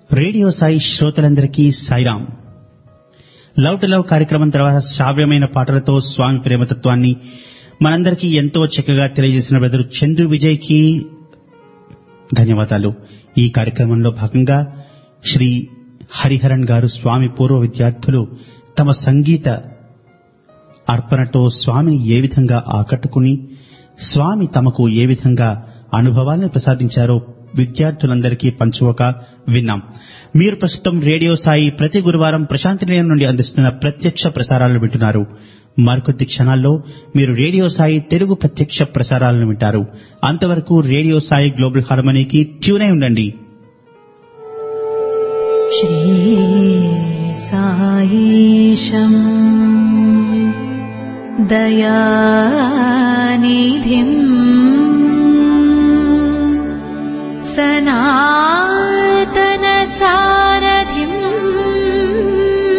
radio Sai శ్రోతలందరికీ Sairam love to love కార్యక్రమం తర్వాత శ్రావ్యమైన పాటలతో స్వామి ప్రేమతత్వాన్ని మనందరికీ ఎంతో చక్కగా తెలియజేసిన బ్రదరు చందు విజయ్ కి ధన్యవాదాలు ఈ కార్యక్రమంలో భాగంగా శ్రీ హరిహరన్ గారు స్వామి పూర్వ విద్యార్థులు తమ సంగీత అర్పణతో స్వామిని ఏ విధంగా ఆకట్టుకుని స్వామి తమకు ఏ విధంగా అనుభవాన్ని ప్రసాదించారో విద్యార్థులందరికీ పంచువక విన్నాం మీరు ప్రస్తుతం రేడియో సాయి ప్రతి గురువారం ప్రశాంతి నిలయం నుండి అందిస్తున్న ప్రత్యక్ష ప్రసారాలను వింటున్నారు మరికొద్ది క్షణాల్లో మీరు రేడియో సాయి తెలుగు ప్రత్యక్ష ప్రసారాలను వింటారు అంతవరకు రేడియో సాయి గ్లోబల్ హార్మనీకి ట్యూన్ అయి ఉండండి श्रीसायीशम् दयानिधिम् सनातनसारथिम्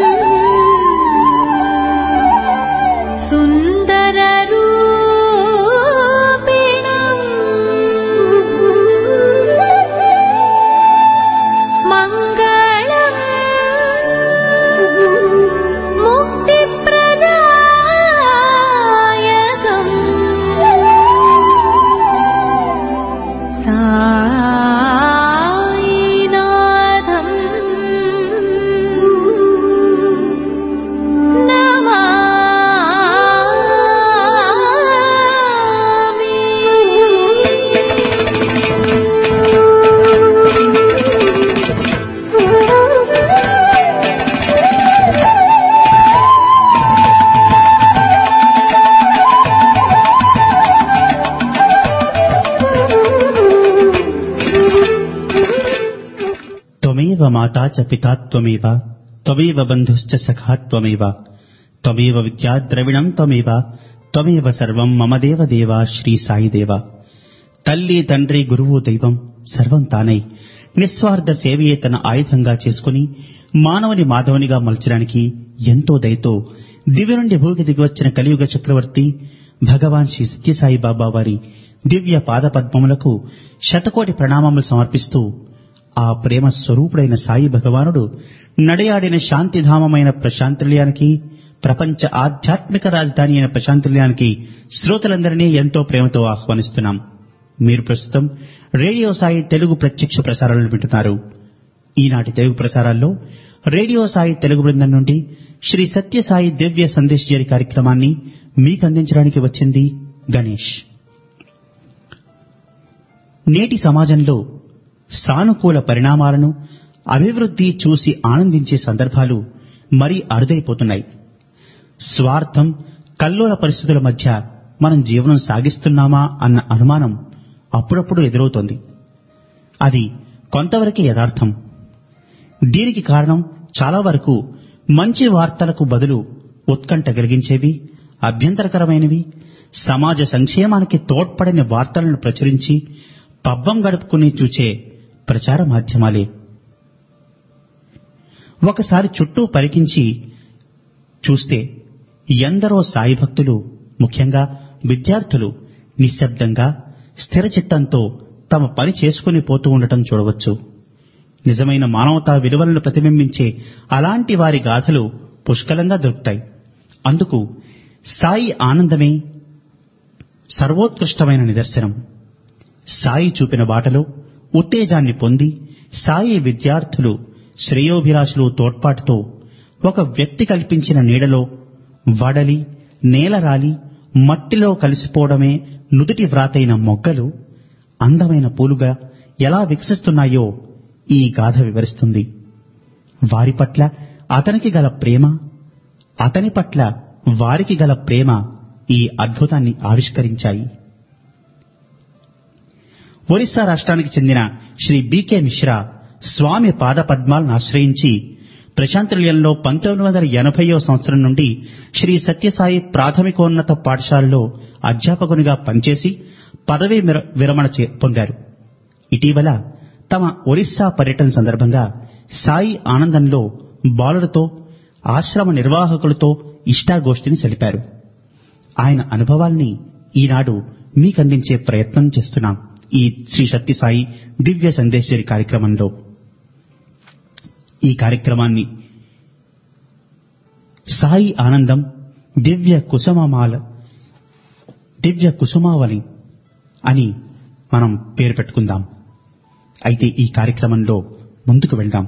सुन्दररूपिणम् मङ्गलम् मुक्तिप्रदायकम् सायिनाथम् త్వమేవ మాతా చ పితా త్వమేవ త్వమేవ బంధుశ్చ సఖా త్వమేవ త్వమేవ విద్యా ద్రవిణం త్వమేవ త్వమేవ సర్వం మమ దేవ దేవ శ్రీ సాయి దేవ తల్లి తండ్రి గురువు దైవం సర్వం తానై నిస్వార్థ సేవయే తన ఆయుధంగా చేసుకుని మానవుని మాధవునిగా మలచడానికి ఎంతో దయతో దివ్య నుండి భూకి దిగివచ్చిన కలియుగ చక్రవర్తి భగవాన్ శ్రీ సత్యసాయి బాబా వారి దివ్య పాద పద్మములకు శతకోటి ప్రణామములు సమర్పిస్తూ ఆ ప్రేమ స్వరూపుడైన సాయి భగవానుడు నడయాడిన శాంతిధామమైన ప్రశాంతిలయానికి ప్రపంచ ఆధ్యాత్మిక రాజధాని అయిన ప్రశాంతిలయానికి శ్రోతలందరినీ ఎంతో ప్రేమతో ఆహ్వానిస్తున్నాం మీరు ప్రస్తుతం రేడియో సాయి తెలుగు ప్రత్యక్ష ప్రసారాలను వింటున్నారు ఈనాటి తెలుగు ప్రసారాల్లో రేడియో సాయి తెలుగు బృందం నుండి శ్రీ సత్యసాయి దివ్య సందేశ్ జరి కార్యక్రమాన్ని మీకు అందించడానికి వచ్చింది గణేష్ నేటి సమాజంలో సానుకూల పరిణామాలను అభివృద్ధి చూసి ఆనందించే సందర్భాలు మరీ అరుదైపోతున్నాయి స్వార్థం కల్లోల పరిస్థితుల మధ్య మనం జీవనం సాగిస్తున్నామా అన్న అనుమానం అప్పుడప్పుడు ఎదురవుతోంది అది కొంతవరకు యథార్థం దీనికి కారణం చాలా వరకు మంచి వార్తలకు బదులు ఉత్కంఠ కలిగించేవి అభ్యంతరకరమైనవి సమాజ సంక్షేమానికి తోడ్పడని వార్తలను ప్రచురించి పబ్బం గడుపుకుని చూచే ప్రచార మాధ్యమాలే ఒకసారి చుట్టూ పరికించి చూస్తే ఎందరో సాయి భక్తులు ముఖ్యంగా విద్యార్థులు నిశ్శబ్దంగా స్థిర చిత్తంతో తమ పని చేసుకుని పోతూ ఉండటం చూడవచ్చు నిజమైన మానవతా విలువలను ప్రతిబింబించే అలాంటి వారి గాథలు పుష్కలంగా దొరుకుతాయి అందుకు సాయి ఆనందమే సర్వోత్కృష్టమైన నిదర్శనం సాయి చూపిన బాటలో ఉత్తేజాన్ని పొంది సాయి విద్యార్థులు శ్రేయోభిలాషులు తోడ్పాటుతో ఒక వ్యక్తి కల్పించిన నీడలో వడలి నేలరాలి మట్టిలో కలిసిపోవడమే నుదుటి వ్రాతైన మొగ్గలు అందమైన పూలుగా ఎలా వికసిస్తున్నాయో ఈ గాథ వివరిస్తుంది వారి పట్ల అతనికి గల ప్రేమ అతని పట్ల వారికి గల ప్రేమ ఈ అద్భుతాన్ని ఆవిష్కరించాయి ఒరిస్సా రాష్ట్రానికి చెందిన శ్రీ బీకే మిశ్రా స్వామి పాద పద్మాలను ఆశ్రయించి ప్రశాంతనిలయంలో పంతొమ్మిది వందల ఎనభైయో సంవత్సరం నుండి శ్రీ సత్యసాయి ప్రాథమికోన్నత పాఠశాలలో అధ్యాపకునిగా పనిచేసి పదవీ విర- విరమణ చే- పొందారు ఇటీవల తమ ఒరిస్సా పర్యటన సందర్భంగా సాయి ఆనందంలో బాలులతో ఆశ్రమ నిర్వాహకులతో ఇష్టాగోష్ఠిని జరిపారు ఆయన అనుభవాల్ని ఈనాడు మీకందించే ప్రయత్నం చేస్తున్నాం ఈ శ్రీ సత్యసాయి దివ్య సందేశరి కార్యక్రమంలో ఈ కార్యక్రమాన్ని సాయి ఆనందం దివ్య కుసుమమాల దివ్య కుసుమావళి అని మనం పేరు పెట్టుకుందాం అయితే ఈ కార్యక్రమంలో ముందుకు వెళ్దాం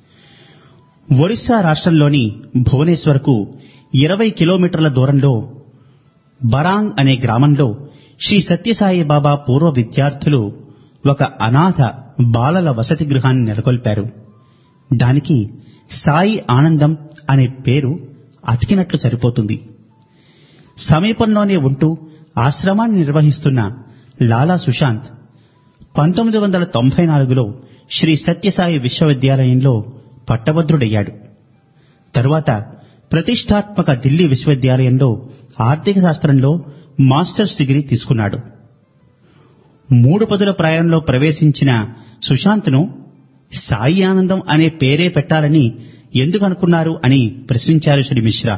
ఒరిస్సా రాష్ట్రంలోని భువనేశ్వర్కు ఇరవై కిలోమీటర్ల దూరంలో బరాంగ్ అనే గ్రామంలో శ్రీ సత్యసాయి బాబా పూర్వ విద్యార్థులు ఒక అనాథ బాలల వసతి గృహాన్ని నెలకొల్పారు దానికి సాయి ఆనందం అనే పేరు అతికినట్లు సరిపోతుంది సమీపంలోనే ఉంటూ ఆశ్రమాన్ని నిర్వహిస్తున్న లాలా సుశాంత్ పంతొమ్మిది వందల తొంభై నాలుగులో శ్రీ సత్యసాయి విశ్వవిద్యాలయంలో పట్టభద్రుడయ్యాడు తరువాత ప్రతిష్టాత్మక ఢిల్లీ విశ్వవిద్యాలయంలో ఆర్థిక శాస్త్రంలో మాస్టర్స్ డిగ్రీ తీసుకున్నాడు మూడు పదుల ప్రాయంలో ప్రవేశించిన సుశాంత్ను సాయి ఆనందం అనే పేరే పెట్టాలని ఎందుకు అనుకున్నారు అని ప్రశ్నించారు శ్రీ మిశ్రా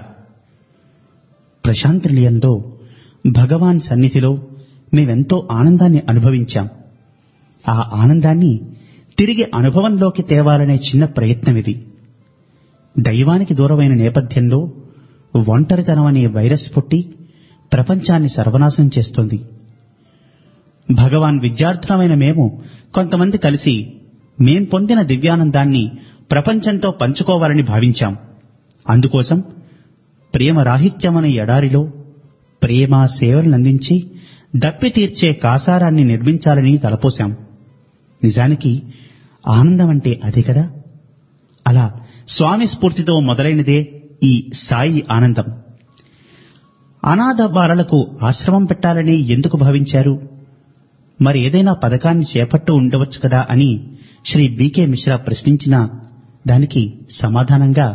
ప్రశాంత్ నిలయంలో భగవాన్ సన్నిధిలో మేమెంతో ఆనందాన్ని అనుభవించాం ఆ ఆనందాన్ని తిరిగి అనుభవంలోకి తేవాలనే చిన్న ప్రయత్నం ఇది దైవానికి దూరమైన నేపథ్యంలో ఒంటరితనం అనే వైరస్ పుట్టి ప్రపంచాన్ని సర్వనాశనం చేస్తోంది భగవాన్ విద్యార్థులమైన మేము కొంతమంది కలిసి మేం పొందిన దివ్యానందాన్ని ప్రపంచంతో పంచుకోవాలని భావించాం అందుకోసం ప్రేమ రాహిత్యమనే ఎడారిలో ప్రేమ సేవలనందించి దప్పి తీర్చే కాసారాన్ని నిర్మించాలని తలపోశాం నిజానికి ఆనందం అంటే అది కదా అలా స్వామి స్ఫూర్తితో మొదలైనదే ఈ సాయి ఆనందం అనాథ బాలలకు ఆశ్రమం పెట్టాలని ఎందుకు భావించారు మరి ఏదైనా పథకాన్ని చేపట్టు ఉండవచ్చు కదా అని శ్రీ బీకే మిశ్రా ప్రశ్నించిన దానికి సమాధానంగా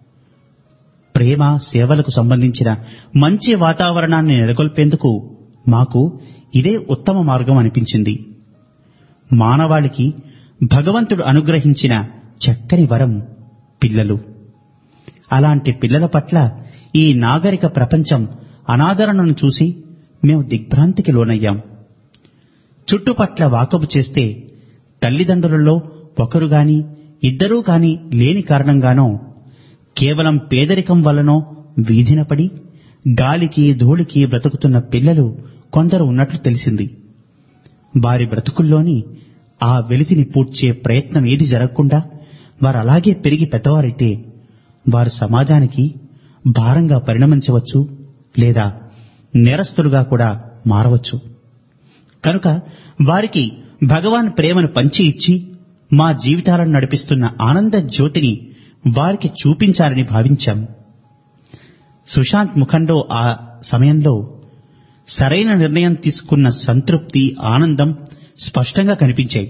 ప్రేమ సేవలకు సంబంధించిన మంచి వాతావరణాన్ని నెలకొల్పేందుకు మాకు ఇదే ఉత్తమ మార్గం అనిపించింది మానవాళికి భగవంతుడు అనుగ్రహించిన చక్కని వరం పిల్లలు అలాంటి పిల్లల పట్ల ఈ నాగరిక ప్రపంచం అనాదరణను చూసి మేము దిగ్భ్రాంతికి లోనయ్యాం చుట్టుపట్ల వాకబు చేస్తే తల్లిదండ్రులలో ఒకరు గాని ఇద్దరూ గాని లేని కారణంగానో కేవలం పేదరికం వల్లనో వీధిన పడి గాలికి ధూళికి బ్రతుకుతున్న పిల్లలు కొందరు ఉన్నట్లు తెలిసింది వారి బ్రతుకుల్లోని ఆ వెలితిని పూడ్చే ప్రయత్నం ఏది జరగకుండా వారు అలాగే పెరిగి పెద్దవారైతే వారు సమాజానికి భారంగా పరిణమించవచ్చు లేదా నేరస్తులుగా కూడా మారవచ్చు కనుక వారికి భగవాన్ ప్రేమను పంచి ఇచ్చి మా జీవితాలను నడిపిస్తున్న ఆనంద జ్యోతిని వారికి చూపించాలని భావించాం సుశాంత్ ముఖంలో ఆ సమయంలో సరైన నిర్ణయం తీసుకున్న సంతృప్తి ఆనందం స్పష్టంగా కనిపించాయి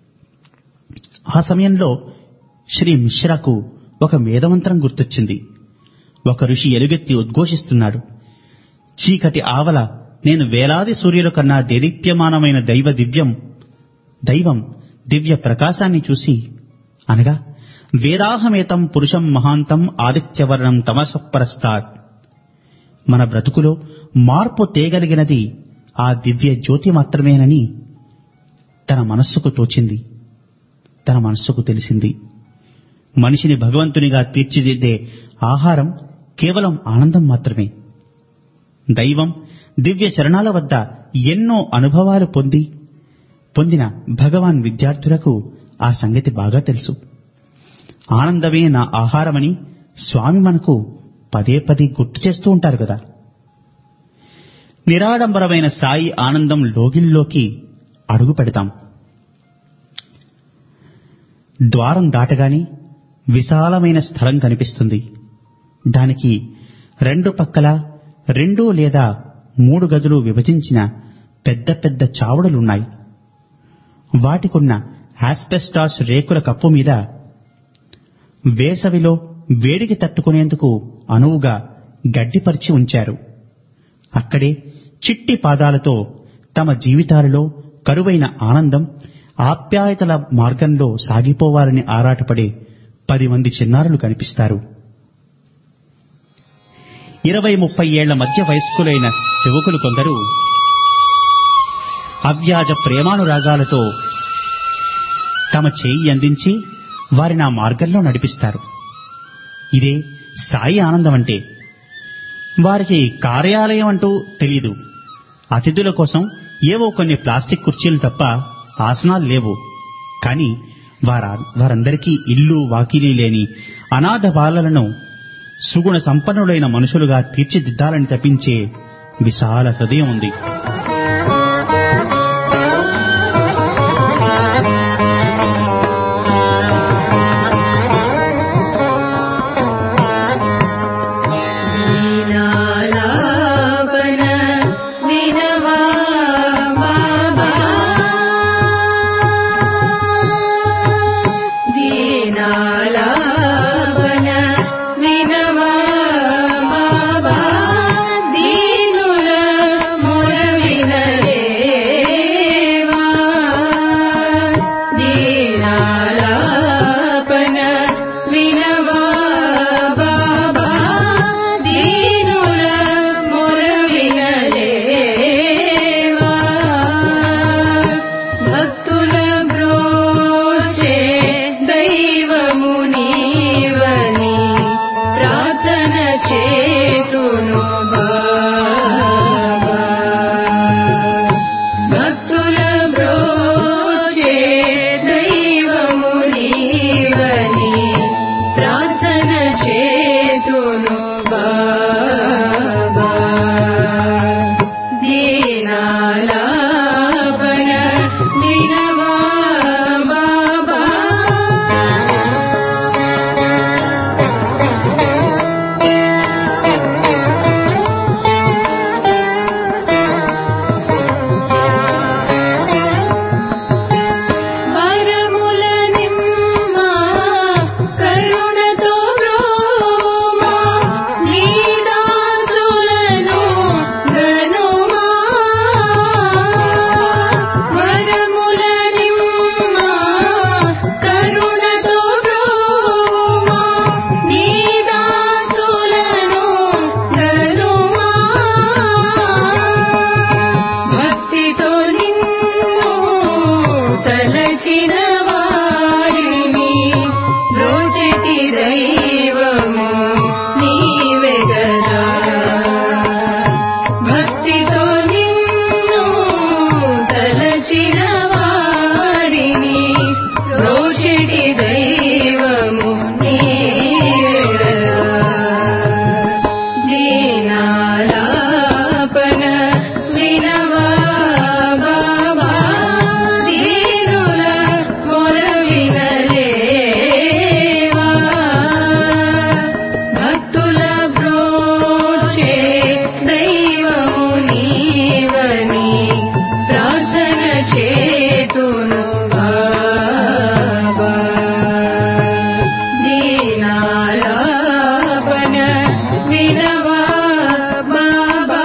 ఆ సమయంలో శ్రీ మిశ్రాకు ఒక వేదమంత్రం గుర్తొచ్చింది ఒక ఋషి ఎలుగెత్తి ఉద్ఘోషిస్తున్నాడు చీకటి ఆవల నేను వేలాది సూర్యుల కన్నా దేదీప్యమానమైన దైవ దివ్యం దైవం దివ్య ప్రకాశాన్ని చూసి అనగా వేదాహమేతం పురుషం మహాంతం ఆదిత్యవర్ణం తమసపరస్తాత్ మన బ్రతుకులో మార్పు తేగలిగినది ఆ దివ్య జ్యోతి మాత్రమేనని తన మనస్సుకు తోచింది తన మనస్సుకు తెలిసింది మనిషిని భగవంతునిగా తీర్చిదిద్దే ఆహారం కేవలం ఆనందం మాత్రమే దైవం దివ్య చరణాల వద్ద ఎన్నో అనుభవాలు పొంది పొందిన భగవాన్ విద్యార్థులకు ఆ సంగతి బాగా తెలుసు ఆనందమే నా ఆహారమని స్వామి మనకు పదే పదే గుర్తు చేస్తూ ఉంటారు కదా నిరాడంబరమైన సాయి ఆనందం లోగిల్లోకి అడుగు పెడతాం ద్వారం దాటగానే విశాలమైన స్థలం కనిపిస్తుంది దానికి రెండు పక్కల రెండు లేదా మూడు గదులు విభజించిన పెద్ద పెద్ద చావడులున్నాయి వాటికున్న ఆస్పెస్టాస్ రేకుల కప్పు మీద వేసవిలో వేడికి తట్టుకునేందుకు అనువుగా గడ్డిపరిచి ఉంచారు అక్కడే చిట్టి పాదాలతో తమ జీవితాలలో కరువైన ఆనందం ఆప్యాయతల మార్గంలో సాగిపోవాలని ఆరాటపడే పది మంది చిన్నారులు కనిపిస్తారు ఇరవై ముప్పై ఏళ్ల మధ్య వయస్కులైన యువకులు కొందరు అవ్యాజ ప్రేమానురాగాలతో తమ చేయి అందించి వారిని ఆ మార్గంలో నడిపిస్తారు ఇదే సాయి ఆనందం అంటే వారికి కార్యాలయం అంటూ తెలీదు అతిథుల కోసం ఏవో కొన్ని ప్లాస్టిక్ కుర్చీలు తప్ప ఆసనాలు లేవు కానీ వార వారందరికీ ఇల్లు వాకిలి లేని అనాథ బాలలను సుగుణ సంపన్నులైన మనుషులుగా తీర్చిదిద్దాలని తప్పించే విశాల హృదయం ఉంది లీలాలాపన వినవా బాబా దీనాలాపన వినవా బాబా దీనుల మొర వినలేవా దీనాలాపన వినవా బాబా దీనుల మొర వినలేవా భక్తుల బ్రోచే దైవము నీవని ప్రార్థన చేతును బాబా భక్తుల బ్రోచే దైవము నీవని ప్రార్థన చేతును బాబా దీనాలాపన వినవా బాబా వరముల నిమ్మ కరుణతో బ్రోమా నీదాసులను గనుమా వరముల నిమ్మ కరుణతో బ్రోమా నీదాసులను గనుమా భక్తితో నిన్ను తలచిన వారిని రోజటి దైవము నీవే గదా భక్తితో నిన్ను తలచిన వారిని రోజటి దైవము నీవే గదా దీనాలాపన వినవా బాబా దీనుల మొర వినలేవా భక్తుల బ్రోచే దైవము నీవని ప్రార్థన చేతును బాబా దీనాలాపన వినవా బాబా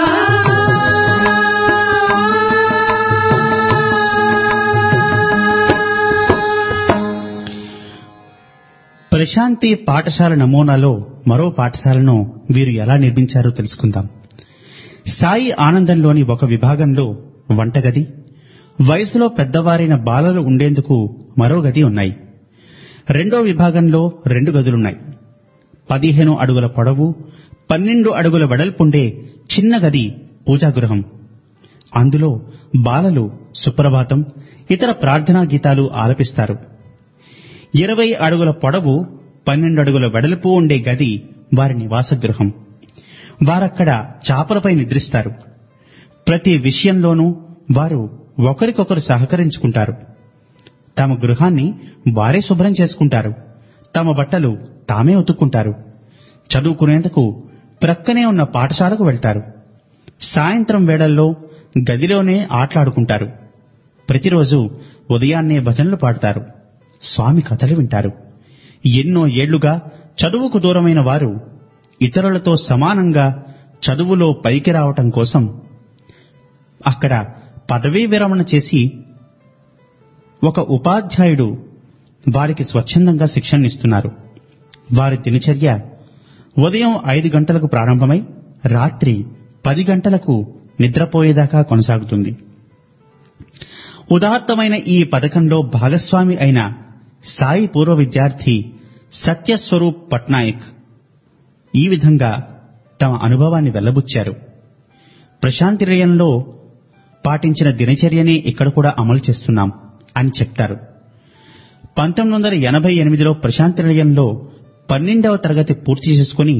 ప్రశాంతి పాఠశాల నమూనాలో మరో పాఠశాలను వీరు ఎలా నిర్మించారో తెలుసుకుందాం సాయి ఆనందంలోని ఒక విభాగంలో వంటగది వయసులో పెద్దవారైన బాలలు ఉండేందుకు మరో గది ఉన్నాయి రెండో విభాగంలో రెండు గదులున్నాయి పదిహేను అడుగుల పొడవు పన్నెండు అడుగుల వెడల్పుండే చిన్న గది పూజాగృహం అందులో బాలలు సుప్రభాతం ఇతర ప్రార్థనా గీతాలు ఆలపిస్తారు ఇరవై అడుగుల పొడవు పన్నెండు అడుగుల వెడల్పు ఉండే గది వారి నివాసగృహం వారక్కడ చాపలపై నిద్రిస్తారు ప్రతి విషయంలోనూ వారు ఒకరికొకరు సహకరించుకుంటారు తమ గృహాన్ని వారే శుభ్రం చేసుకుంటారు తమ బట్టలు తామే ఉతుక్కుంటారు చదువుకునేందుకు ప్రక్కనే ఉన్న పాఠశాలకు వెళ్తారు సాయంత్రం వేళల్లో గదిలోనే ఆటలాడుకుంటారు ప్రతిరోజు ఉదయాన్నే భజనలు పాడతారు స్వామి కథలు వింటారు ఎన్నో ఏళ్లుగా చదువుకు దూరమైన వారు ఇతరులతో సమానంగా చదువులో పైకి రావటం కోసం అక్కడ పదవీ విరమణ చేసి ఒక ఉపాధ్యాయుడు వారికి స్వచ్ఛందంగా శిక్షణనిస్తున్నారు వారి దినచర్య ఉదయం ఐదు గంటలకు ప్రారంభమై రాత్రి పది గంటలకు నిద్రపోయేదాకా కొనసాగుతుంది ఉదాత్తమైన ఈ పథకంలో భాగస్వామి అయిన సాయి పూర్వ విద్యార్థి సత్యస్వరూప్ పట్నాయక్ ఈ విధంగా తమ అనుభవాన్ని వెల్లబుచ్చారు ప్రశాంతి నిలయంలో పాటించిన దినచర్యనే ఇక్కడ కూడా అమలు చేస్తున్నాం అని చెప్తారు పంతొమ్మిది వందల ఎనభై ఎనిమిదిలో ప్రశాంతి నిలయంలో పన్నెండవ తరగతి పూర్తి చేసుకుని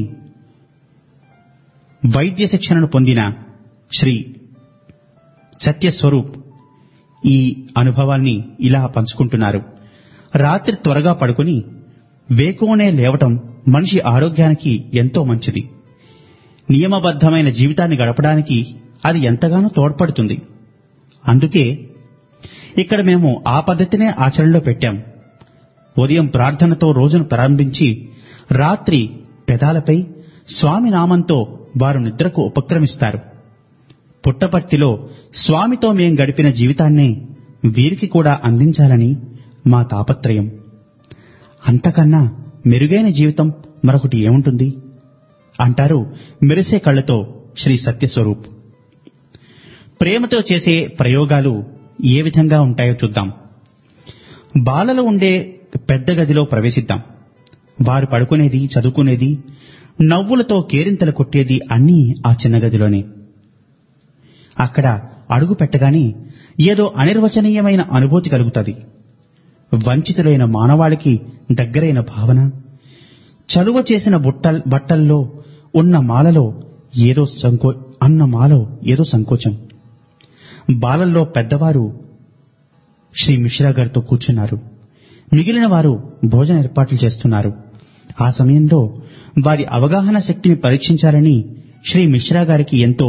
వైద్య శిక్షణను పొందిన శ్రీ సత్యస్వరూప్ ఈ అనుభవాన్ని ఇలా పంచుకుంటున్నారు రాత్రి త్వరగా పడుకుని వేకువనే లేవటం మనిషి ఆరోగ్యానికి ఎంతో మంచిది నియమబద్ధమైన జీవితాన్ని గడపడానికి అది ఎంతగానో తోడ్పడుతుంది అందుకే ఇక్కడ మేము ఆ పద్ధతినే ఆచరణలో పెట్టాం ఉదయం ప్రార్థనతో రోజును ప్రారంభించి రాత్రి పెదాలపై స్వామి నామంతో వారు నిద్రకు ఉపక్రమిస్తారు పుట్టపర్తిలో స్వామితో మేం గడిపిన జీవితాన్నే వీరికి కూడా అందించాలని మా తాపత్రయం అంతకన్నా మెరుగైన జీవితం మరొకటి ఏముంటుంది అంటారు మెరిసే కళ్ళతో శ్రీ సత్యస్వరూప్ ప్రేమతో చేసే ప్రయోగాలు ఏ విధంగా ఉంటాయో చూద్దాం బాలలు ఉండే పెద్ద గదిలో ప్రవేశిద్దాం వారు పడుకునేది చదువుకునేది నవ్వులతో కేరింతలు కొట్టేది అన్నీ ఆ చిన్న గదిలోనే అక్కడ అడుగు పెట్టగానే ఏదో అనిర్వచనీయమైన అనుభూతి కలుగుతుంది వంచితులైన మానవాళికి దగ్గరైన భావన చలువ చేసిన బుట్టల్ బట్టల్లో ఉన్న మాలలో ఏదో సంకో అన్న మాలో ఏదో సంకోచం బాలల్లో పెద్దవారు శ్రీ మిశ్రా గారితో కూర్చున్నారు మిగిలిన వారు భోజన ఏర్పాట్లు చేస్తున్నారు ఆ సమయంలో వారి అవగాహన శక్తిని పరీక్షించాలని శ్రీ మిశ్రా గారికి ఎంతో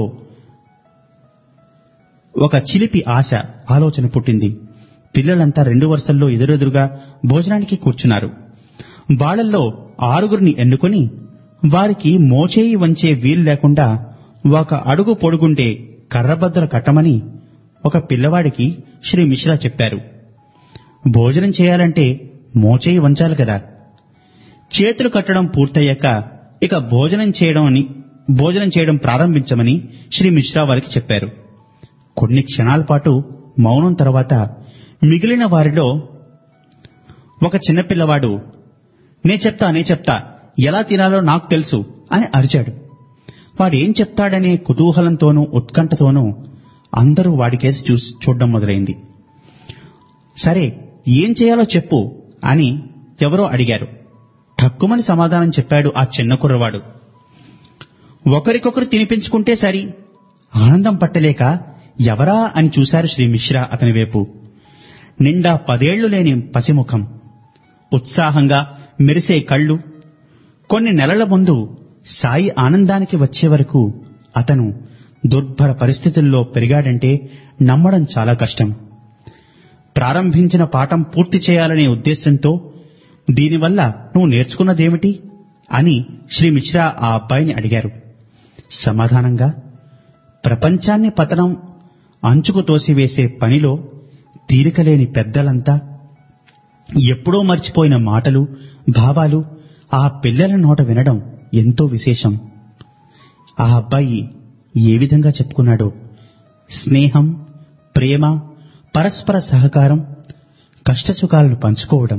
ఒక చిలిపి ఆశ ఆలోచన పుట్టింది పిల్లలంతా రెండు వరుసల్లో ఎదురెదురుగా భోజనానికి కూర్చున్నారు వాళ్ళల్లో ఆరుగురిని ఎన్నుకొని వారికి మోచేయి వంచే వీలు లేకుండా ఒక అడుగు పొడుగుండే కర్రబద్దలు కట్టమని ఒక పిల్లవాడికి శ్రీ మిశ్రా చెప్పారు భోజనం చేయాలంటే మోచేయి వంచాలి కదా చేతులు కట్టడం పూర్తయ్యాక ఇక భోజనం చేయడం అని భోజనం చేయడం ప్రారంభించమని శ్రీ మిశ్రా వారికి చెప్పారు కొన్ని క్షణాల పాటు మౌనం తర్వాత మిగిలిన వారిలో ఒక చిన్నపిల్లవాడు నే చెప్తా నే చెప్తా ఎలా తినాలో నాకు తెలుసు అని అరిచాడు వాడేం చెప్తాడనే కుతూహలంతోనూ ఉత్కంఠతోనూ అందరూ వాడికేసి చూసి చూడడం మొదలైంది సరే ఏం చేయాలో చెప్పు అని ఎవరో అడిగారు ఠక్కుమని సమాధానం చెప్పాడు ఆ చిన్న కుర్రవాడు ఒకరికొకరు తినిపించుకుంటే సరి ఆనందం పట్టలేక ఎవరా అని చూశారు శ్రీ మిశ్రా అతని వైపు నిండా పదేళ్లు లేని పసిముఖం ఉత్సాహంగా మెరిసే కళ్ళు కొన్ని నెలల ముందు సాయి ఆనందానికి వచ్చే వరకు అతను దుర్భర పరిస్థితుల్లో పెరిగాడంటే నమ్మడం చాలా కష్టం ప్రారంభించిన పాఠం పూర్తి చేయాలనే ఉద్దేశంతో దీనివల్ల నువ్వు నేర్చుకున్నదేమిటి అని శ్రీ మిశ్రా ఆ అబ్బాయిని అడిగారు సమాధానంగా ప్రపంచాన్ని పతనం అంచుకు తోసివేసే పనిలో తీరికలేని పెద్దలంతా ఎప్పుడో మర్చిపోయిన మాటలు భావాలు ఆ పిల్లల నోట వినడం ఎంతో విశేషం ఆ అబ్బాయి ఏ విధంగా చెప్పుకున్నాడో స్నేహం ప్రేమ పరస్పర సహకారం కష్టసుఖాలను పంచుకోవడం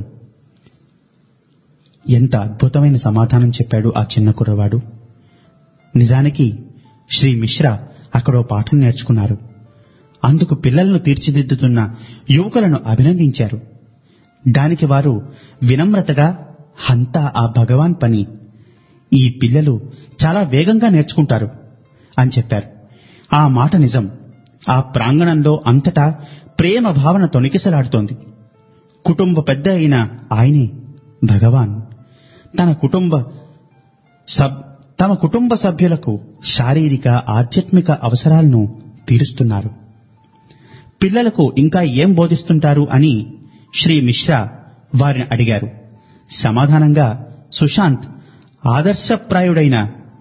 ఎంత అద్భుతమైన సమాధానం చెప్పాడు ఆ చిన్న కుర్రవాడు నిజానికి శ్రీ మిశ్రా అక్కడో పాఠం నేర్చుకున్నారు అందుకు పిల్లలను తీర్చిదిద్దుతున్న యువకులను అభినందించారు దానికి వారు వినమ్రతగా హంతా ఆ భగవాన్ పని ఈ పిల్లలు చాలా వేగంగా నేర్చుకుంటారు అని చెప్పారు ఆ మాట నిజం ఆ ప్రాంగణంలో అంతటా ప్రేమ భావన తొణికిసలాడుతోంది కుటుంబ పెద్ద అయిన ఆయనే భగవాన్ తన కుటుంబ సబ్ తమ కుటుంబ సభ్యులకు శారీరక ఆధ్యాత్మిక అవసరాలను తీరుస్తున్నారు పిల్లలకు ఇంకా ఏం బోధిస్తుంటారు అని శ్రీ మిశ్రా వారిని అడిగారు సమాధానంగా సుశాంత్ ఆదర్శప్రాయుడైన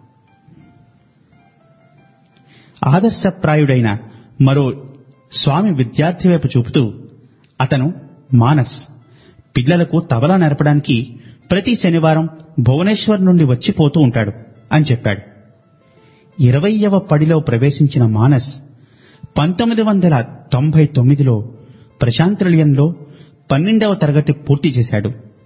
ఆదర్శప్రాయుడైన మరో స్వామి విద్యార్థి వైపు చూపుతూ అతను మానస్ పిల్లలకు తబలా నేర్పడానికి ప్రతి శనివారం భువనేశ్వర్ నుండి వచ్చిపోతూ ఉంటాడు అని చెప్పాడు ఇరవయ్యవ పడిలో ప్రవేశించిన మానస్ పంతొమ్మిది వందల తొంభై తొమ్మిదిలో ప్రశాంతనిలయంలో పన్నెండవ తరగతి పూర్తి చేశాడు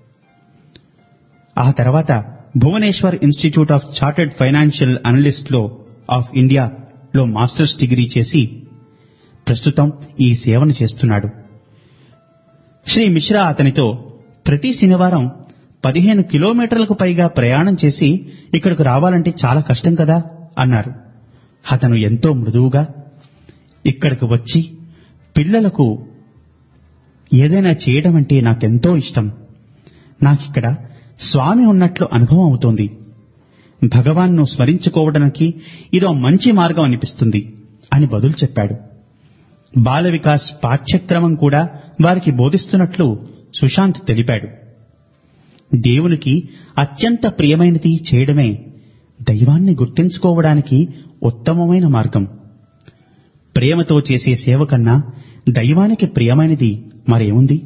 ఆ తర్వాత Bhubaneswar institute of chartered financial analyst లో ఆఫ్ ఇండియాలో మాస్టర్స్ డిగ్రీ చేసి ప్రస్తుతం ఈ సేవను చేస్తున్నాడు శ్రీ మిశ్రా అతనితో ప్రతి శనివారం పదిహేను కిలోమీటర్లకు పైగా ప్రయాణం చేసి ఇక్కడకు రావాలంటే చాలా కష్టం కదా అన్నారు అతను ఎంతో మృదువుగా ఇక్కడికి వచ్చి పిల్లలకు ఏదైనా చేయడం అంటే నాకెంతో ఇష్టం నాకిక్కడ స్వామి ఉన్నట్లు అనుభవం అవుతోంది భగవాన్ను స్మరించుకోవడానికి ఇదో మంచి మార్గం అనిపిస్తుంది అని బదులు చెప్పాడు బాల వికాస్ పాఠ్యక్రమం కూడా వారికి బోధిస్తున్నట్లు సుశాంత్ తెలిపాడు దేవునికి అత్యంత ప్రియమైనది చేయడమే దైవాన్ని గుర్తించుకోవడానికి ఉత్తమమైన మార్గం ప్రేమతో చేసే సేవ కన్నా దైవానికి ప్రియమైనది మరేముంది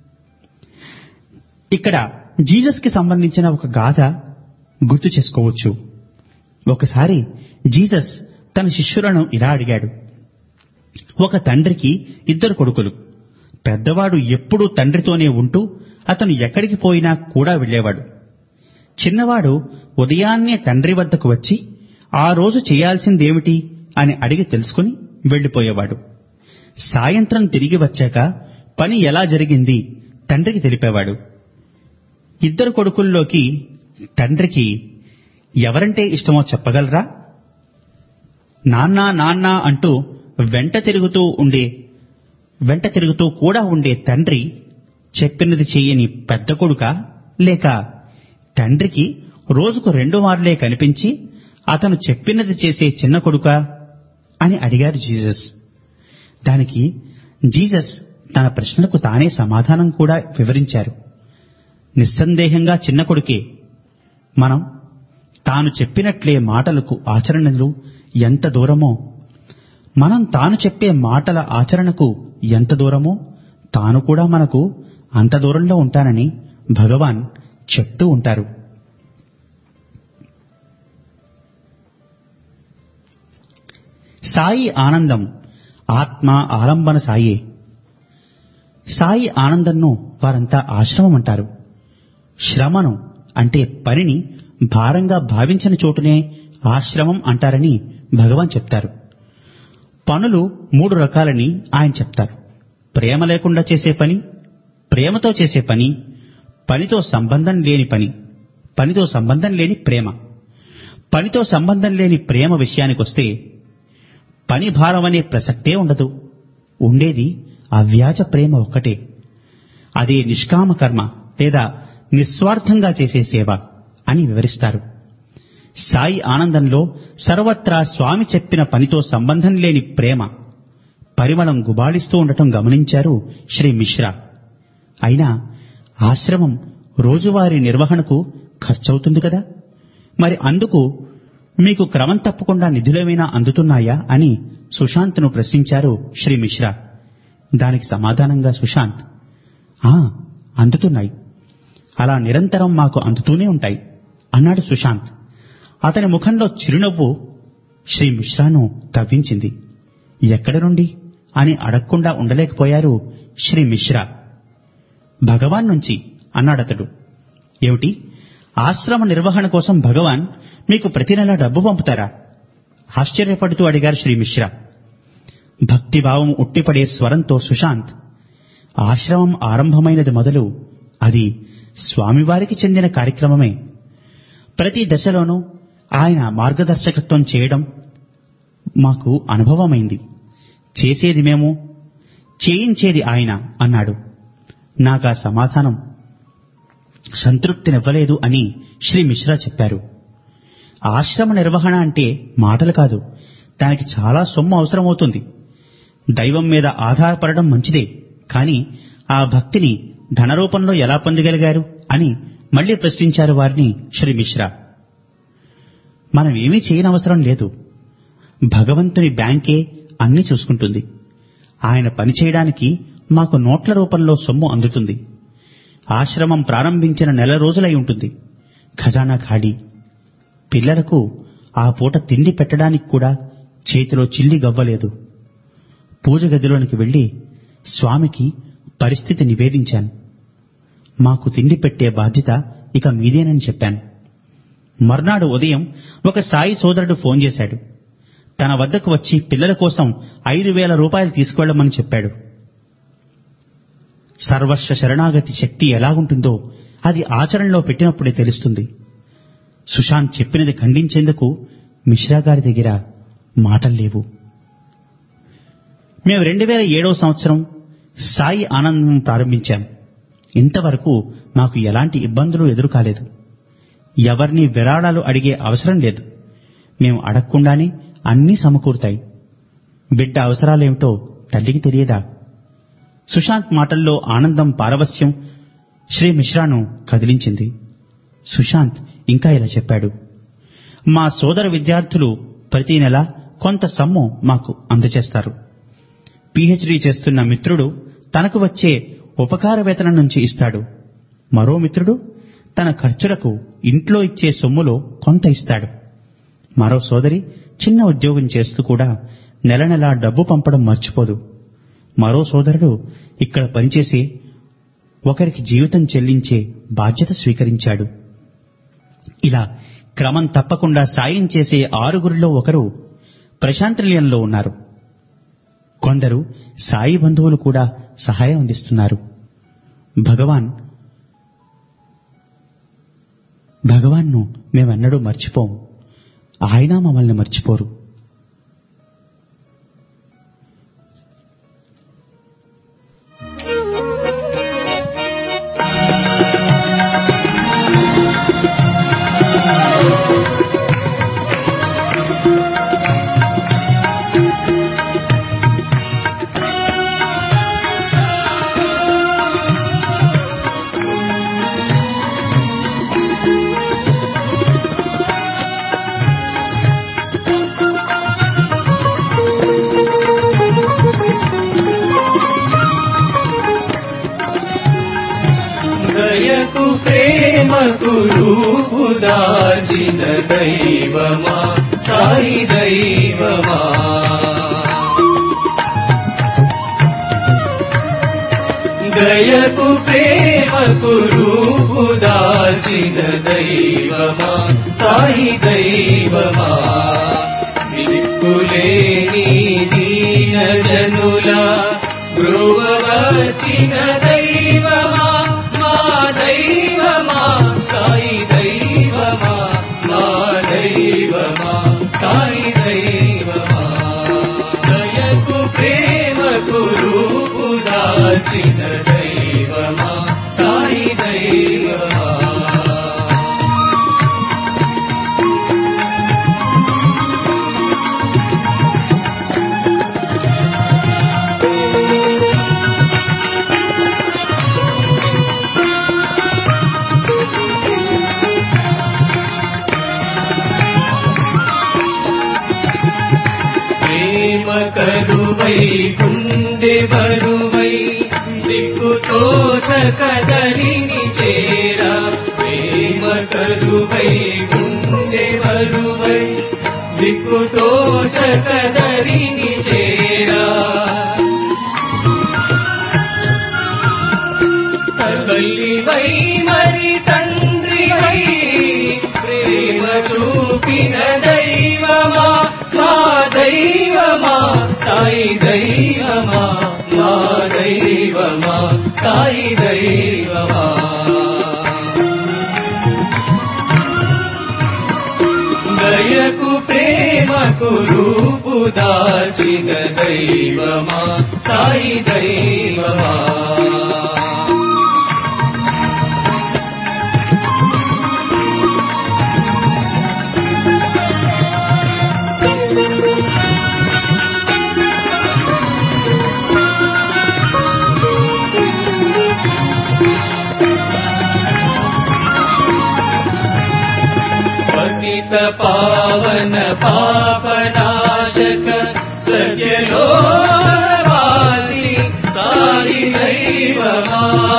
ఇక్కడ జీసస్ కి సంబంధించిన ఒక గాథ గుర్తు చేసుకోవచ్చు ఒకసారి జీసస్ తన శిష్యులను ఇలా అడిగాడు ఒక తండ్రికి ఇద్దరు కొడుకులు పెద్దవాడు ఎప్పుడూ తండ్రితోనే ఉంటూ అతను ఎక్కడికి పోయినా కూడా వెళ్ళేవాడు చిన్నవాడు ఉదయాన్నే తండ్రి వద్దకు వచ్చి ఆ రోజు చేయాల్సిందేమిటి అని అడిగి తెలుసుకుని వెళ్లిపోయేవాడు సాయంత్రం తిరిగి వచ్చాక పని ఎలా జరిగింది తండ్రికి తెలిపేవాడు ఇద్దరు కొడుకుల్లోకి తండ్రికి ఎవరంటే ఇష్టమో చెప్పగలరా నాన్న నాన్న అంటూ వెంట తిరుగుతూ ఉండే వెంట తిరుగుతూ కూడా ఉండే తండ్రి చెప్పినది చెయ్యని పెద్ద కొడుక లేక తండ్రికి రోజుకు రెండు మార్లే కనిపించి అతను చెప్పినది చేసే చిన్న కొడుక అని అడిగారు జీసస్ దానికి జీసస్ తన ప్రశ్నలకు తానే సమాధానం కూడా వివరించారు నిస్సందేహంగా చిన్న కొడుకే మనం తాను చెప్పినట్లే మాటలకు ఆచరణలు ఎంత దూరమో మనం తాను చెప్పే మాటల ఆచరణకు ఎంత దూరమో తాను కూడా మనకు అంత దూరంలో ఉంటానని భగవాన్ చెప్తూ ఉంటారు సాయి ఆనందం ఆత్మ ఆలంబన సాయే సాయి ఆనందంను వారంతా ఆశ్రమం అంటారు శ్రమను అంటే పనిని భారంగా భావించిన చోటునే ఆశ్రమం అంటారని భగవాన్ చెప్తారు పనులు మూడు రకాలని ఆయన చెప్తారు ప్రేమ లేకుండా చేసే పని ప్రేమతో చేసే పని పనితో సంబంధం లేని పని పనితో సంబంధం లేని ప్రేమ పనితో సంబంధం లేని ప్రేమ విషయానికొస్తే పని భారం అనే ప్రసక్తే ఉండదు ఉండేది అవ్యాజ ప్రేమ ఒక్కటే అదే నిష్కామ కర్మ లేదా నిస్వార్థంగా చేసే సేవ అని వివరిస్తారు సాయి ఆనందంలో సర్వత్రా స్వామి చెప్పిన పనితో సంబంధం లేని ప్రేమ పరిమళం గుబాళిస్తూ ఉండటం గమనించారు శ్రీ మిశ్రా అయినా ఆశ్రమం రోజువారీ నిర్వహణకు ఖర్చవుతుంది కదా మరి అందుకు మీకు క్రమం తప్పకుండా నిధులేమైనా అందుతున్నాయా అని సుశాంత్ను ప్రశ్నించారు శ్రీ మిశ్రా దానికి సమాధానంగా సుశాంత్ ఆ అందుతున్నాయి అలా నిరంతరం మాకు అందుతూనే ఉంటాయి అన్నాడు సుశాంత్ అతని ముఖంలో చిరునవ్వు శ్రీ మిశ్రాను కవ్వించింది ఎక్కడి నుండి అని అడగకుండా ఉండలేకపోయారు శ్రీ మిశ్రా భగవాన్ నుంచి అన్నాడతడు ఏమిటి ఆశ్రమ నిర్వహణ కోసం భగవాన్ మీకు ప్రతి నెల డబ్బు పంపుతారా ఆశ్చర్యపడుతూ అడిగారు శ్రీ మిశ్రా భక్తిభావం ఉట్టిపడే స్వరంతో సుశాంత్ ఆశ్రమం ఆరంభమైనది మొదలు అది స్వామివారికి చెందిన కార్యక్రమమే ప్రతి దశలోనూ ఆయన మార్గదర్శకత్వం చేయడం మాకు అనుభవమైంది చేసేది మేము చేయించేది ఆయన అన్నాడు నాకా సమాధానం సంతృప్తినివ్వలేదు అని శ్రీ మిశ్రా చెప్పారు ఆశ్రమ నిర్వహణ అంటే మాటలు కాదు దానికి చాలా సొమ్ము అవసరమవుతుంది దైవం మీద ఆధారపడడం మంచిదే కానీ ఆ భక్తిని ధనరూపంలో ఎలా పొందగలిగారు అని మళ్లీ ప్రశ్నించారు వారిని శ్రీ మిశ్రా మనం ఏమీ చేయనవసరం లేదు భగవంతుని బ్యాంకే అన్ని చూసుకుంటుంది ఆయన పని చేయడానికి మాకు నోట్ల రూపంలో సొమ్ము అందుతుంది ఆశ్రమం ప్రారంభించిన నెల రోజులై ఉంటుంది ఖజానా ఖాళీ పిల్లలకు ఆ పూట తిండి పెట్టడానికి కూడా చేతిలో చిల్లి గవ్వలేదు పూజ గదిలోనికి వెళ్లి స్వామికి పరిస్థితి నివేదించాను మాకు తిండి పెట్టే బాధ్యత ఇక మీదేనని చెప్పాను మర్నాడు ఉదయం ఒక సాయి సోదరుడు ఫోన్ చేశాడు తన వద్దకు వచ్చి పిల్లల కోసం ఐదు వేల రూపాయలు తీసుకువెళ్ళమని చెప్పాడు సర్వస్వ శరణాగతి శక్తి ఎలాగుంటుందో అది ఆచరణలో పెట్టినప్పుడే తెలుస్తుంది సుశాంత్ చెప్పినది ఖండించేందుకు మిశ్రా గారి దగ్గర మాటలు లేవు మేము రెండు వేల ఏడవ సంవత్సరం సాయి ఆనందం ప్రారంభించాం ఇంతవరకు మాకు ఎలాంటి ఇబ్బందులు ఎదురు కాలేదు ఎవరిని విరాళాలు అడిగే అవసరం లేదు మేము అడగకుండానే అన్నీ సమకూరుతాయి బిడ్డ అవసరాలేమిటో తల్లికి తెలియదా సుశాంత్ మాటల్లో ఆనందం పారవస్యం శ్రీ మిశ్రాను కదిలించింది సుశాంత్ ఇంకా ఇలా చెప్పాడు మా సోదర విద్యార్థులు ప్రతి నెల కొంత సొమ్ము మాకు అందజేస్తారు పిహెచ్డీ చేస్తున్న మిత్రుడు తనకు వచ్చే ఉపకార వేతనం నుంచి ఇస్తాడు మరో మిత్రుడు తన ఖర్చులకు ఇంట్లో ఇచ్చే సొమ్ములో కొంత ఇస్తాడు మరో సోదరి చిన్న ఉద్యోగం చేస్తూ కూడా నెల నెలా డబ్బు పంపడం మర్చిపోదు మరో సోదరుడు ఇక్కడ పనిచేసి ఒకరికి జీవితం చెల్లించే బాధ్యత స్వీకరించాడు ఇలా క్రమం తప్పకుండా సాయం చేసే ఆరుగురిలో ఒకరు ప్రశాంత్ నిలయంలో ఉన్నారు కొందరు సాయి బంధువులు కూడా సహాయం అందిస్తున్నారు భగవాన్ భగవాన్ను మేమెన్నడూ మర్చిపోం ఆయన మమ్మల్ని మర్చిపోరు దయకు ప్రేమకు రూపు దాచిన దైవమా సాయి దైవమా దయకు ప్రేమకు రూపు దాచిన దైవమా సాయి దైవమా దిక్కులేని దీన జనుల గృహవచిన దైవమా మా దైవమా సాయి దైవమా మా దైవమా సాయి దైవమా దయకు ప్రేమకు రూపు దాచిన దైవమా సాయి దైవమా ప్రేమ కరువై గుండె బరువై దిక్కుతో చకదరిని చేరా ప్రేమ కరువై గుండె బరువై దిక్కుతో చకదరిని చేరా తల్లివై మరి తండ్రివై ప్రేమ చూపిన దైవమా మా దైవమా సాయి దైవమా మా దైవమా సాయి దైవమా దయకు ప్రేమకు రూపు దాచిన దైవమా సాయి దైవమా పతిత పావన పాపనాశక సత్యలో వాసి సాయి దైవమా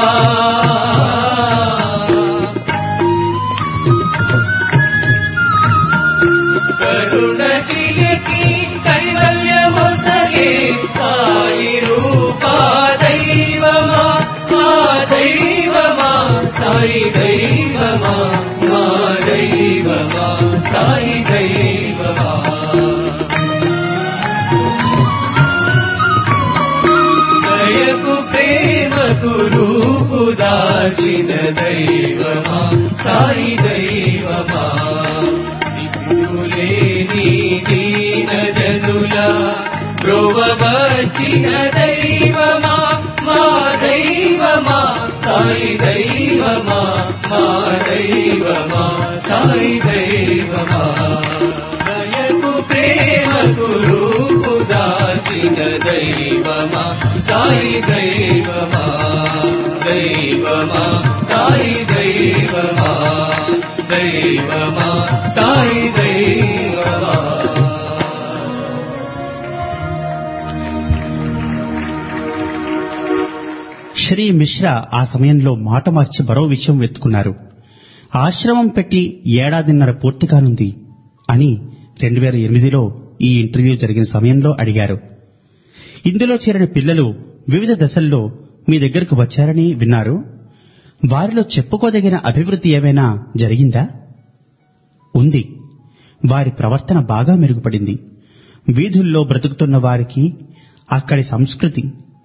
కరుణ చిలికి కైవల్యమొసగే సాయి రూపా దైవమా దైవమా మా దైవమా సాయి దైవమా దయకు ప్రేమకు రూపు దాచిన దైవమా సాయి దైవమా దిక్కులేని దీన జనుల బ్రోవచిన దైవమా మా దైవమా సాయి దైవమా మా దైవమా సాయి దైవమా దయకు ప్రేమకు రూపు దాచిన దైవమా సాయి దైవమా దైవమా సాయి దైవమా దైవమా సాయి దైవమా శ్రీ మిశ్రా ఆ సమయంలో మాట మార్చి మరో విషయం వెతుకున్నారు ఆశ్రమం పెట్టి ఏడాదిన్నర పూర్తి కానుంది అని రెండు వేల ఎనిమిదిలో ఈ ఇంటర్వ్యూ జరిగిన సమయంలో అడిగారు ఇందులో చేరిన పిల్లలు వివిధ దశల్లో మీ దగ్గరకు వచ్చారని విన్నారు వారిలో చెప్పుకోదగిన అభివృద్ధి ఏమైనా జరిగిందా ఉంది వారి ప్రవర్తన బాగా మెరుగుపడింది వీధుల్లో బ్రతుకుతున్న వారికి అక్కడి సంస్కృతి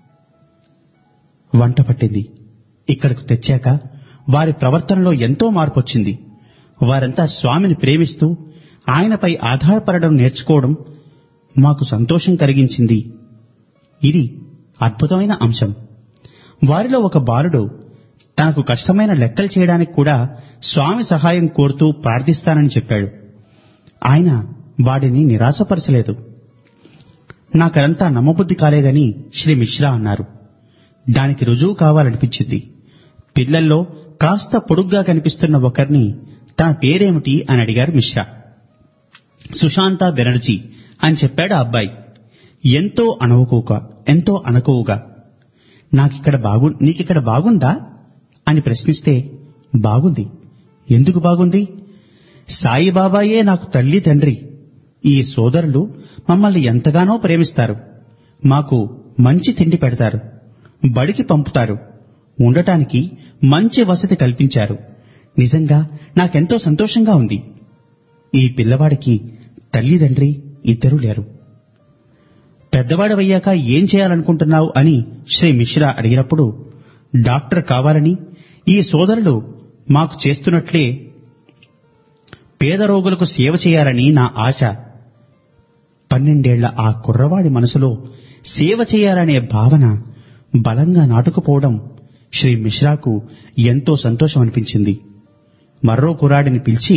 వంట పట్టింది ఇక్కడకు తెచ్చాక వారి ప్రవర్తనలో ఎంతో మార్పు వచ్చింది వారంతా స్వామిని ప్రేమిస్తూ ఆయనపై ఆధారపడడం నేర్చుకోవడం మాకు సంతోషం కలిగించింది ఇది అద్భుతమైన అంశం వారిలో ఒక బాలుడు తనకు కష్టమైన లెక్కలు చేయడానికి కూడా స్వామి సహాయం కోరుతూ ప్రార్థిస్తానని చెప్పాడు ఆయన వాడిని నిరాశపరచలేదు నాకదంతా నమ్మబుద్ధి కాలేదని శ్రీ మిశ్రా అన్నారు దానికి రుజువు కావాలనిపించింది పిల్లల్లో కాస్త పొడుగ్గా కనిపిస్తున్న ఒకరిని తన పేరేమిటి అని అడిగారు మిశ్రా సుశాంత బెనర్జీ అని చెప్పాడు ఆ అబ్బాయి ఎంతో అనవకుగా ఎంతో అనకువుగా నాకిక్కడ బాగు నీకిక్కడ బాగుందా అని ప్రశ్నిస్తే బాగుంది ఎందుకు బాగుంది సాయిబాబాయే నాకు తల్లి తండ్రి ఈ సోదరులు మమ్మల్ని ఎంతగానో ప్రేమిస్తారు మాకు మంచి తిండి పెడతారు బడికి పంపుతారు ఉండటానికి మంచి వసతి కల్పించారు నిజంగా నాకెంతో సంతోషంగా ఉంది ఈ పిల్లవాడికి తల్లిదండ్రి ఇద్దరూ లేరు పెద్దవాడవయ్యాక ఏం చేయాలనుకుంటున్నావు అని శ్రీ మిశ్రా అడిగినప్పుడు డాక్టర్ కావాలని ఈ సోదరులు మాకు చేస్తున్నట్లే పేద రోగులకు సేవ చేయాలని నా ఆశ పన్నెండేళ్ల ఆ కుర్రవాడి మనసులో సేవ చేయాలనే భావన బలంగా నాటుకుపోవడం శ్రీ మిశ్రాకు ఎంతో సంతోషం అనిపించింది మర్రో కుర్రాడిని పిలిచి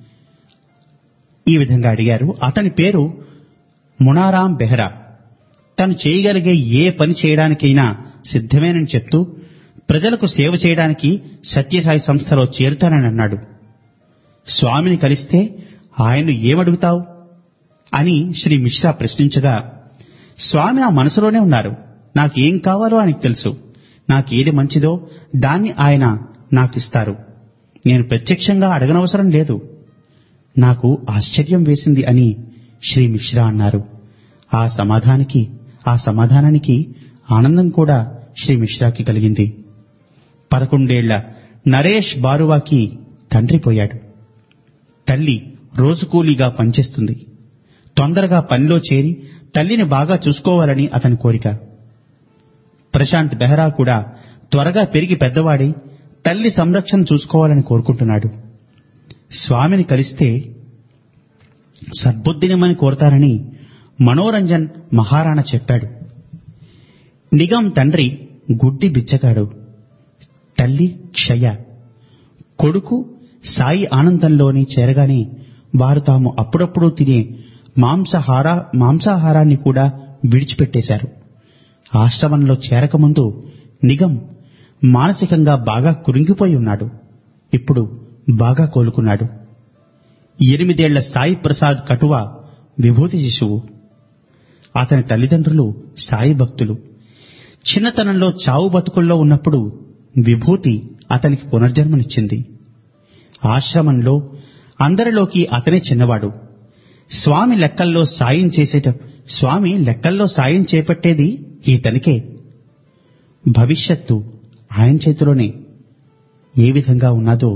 ఈ విధంగా అడిగారు అతని పేరు మునారాం బెహ్రా తను చేయగలిగే ఏ పని చేయడానికైనా సిద్ధమేనని చెప్తూ ప్రజలకు సేవ చేయడానికి సత్యసాయి సంస్థలో చేరుతానని అన్నాడు స్వామిని కలిస్తే ఆయన్ను ఏమడుగుతావు అని శ్రీ మిశ్రా ప్రశ్నించగా స్వామి నా మనసులోనే ఉన్నారు నాకేం కావాలో ఆయనకు తెలుసు నాకేది మంచిదో దాన్ని ఆయన నాకిస్తారు నేను ప్రత్యక్షంగా అడగనవసరం లేదు నాకు ఆశ్చర్యం వేసింది అని శ్రీ మిశ్రా అన్నారు ఆ సమాధానికి ఆ సమాధానానికి ఆనందం కూడా శ్రీ మిశ్రాకి కలిగింది పదకొండేళ్ల నరేష్ బారువాకి తండ్రి పోయాడు తల్లి రోజు కూలీగా పనిచేస్తుంది తొందరగా పనిలో చేరి తల్లిని బాగా చూసుకోవాలని అతని కోరిక ప్రశాంత్ బెహ్రా కూడా త్వరగా పెరిగి పెద్దవాడై తల్లి సంరక్షణ చూసుకోవాలని కోరుకుంటున్నాడు స్వామిని కలిస్తే సద్బుద్ధినిమని కోరతారని మనోరంజన్ మహారాణా చెప్పాడు నిగం తండ్రి గుడ్డి బిచ్చగాడు తల్లి క్షయ కొడుకు సాయి ఆనందంలోని చేరగానే వారు తాము అప్పుడప్పుడు తినే మాంసాహార మాంసాహారాన్ని కూడా విడిచిపెట్టేశారు ఆశ్రమంలో చేరకముందు నిగం మానసికంగా బాగా కురింగిపోయి ఉన్నాడు ఇప్పుడు బాగా కోలుకున్నాడు ఎనిమిదేళ్ల సాయి ప్రసాద్ కటువ విభూతి శిశువు అతని తల్లిదండ్రులు సాయి భక్తులు చిన్నతనంలో చావు బతుకుల్లో ఉన్నప్పుడు విభూతి అతనికి పునర్జన్మనిచ్చింది ఆశ్రమంలో అందరిలోకి అతనే చిన్నవాడు స్వామి లెక్కల్లో సాయం చేసేట స్వామి లెక్కల్లో సాయం చేపట్టేది ఇతనికే భవిష్యత్తు ఆయన చేతిలోనే ఏ విధంగా ఉన్నదో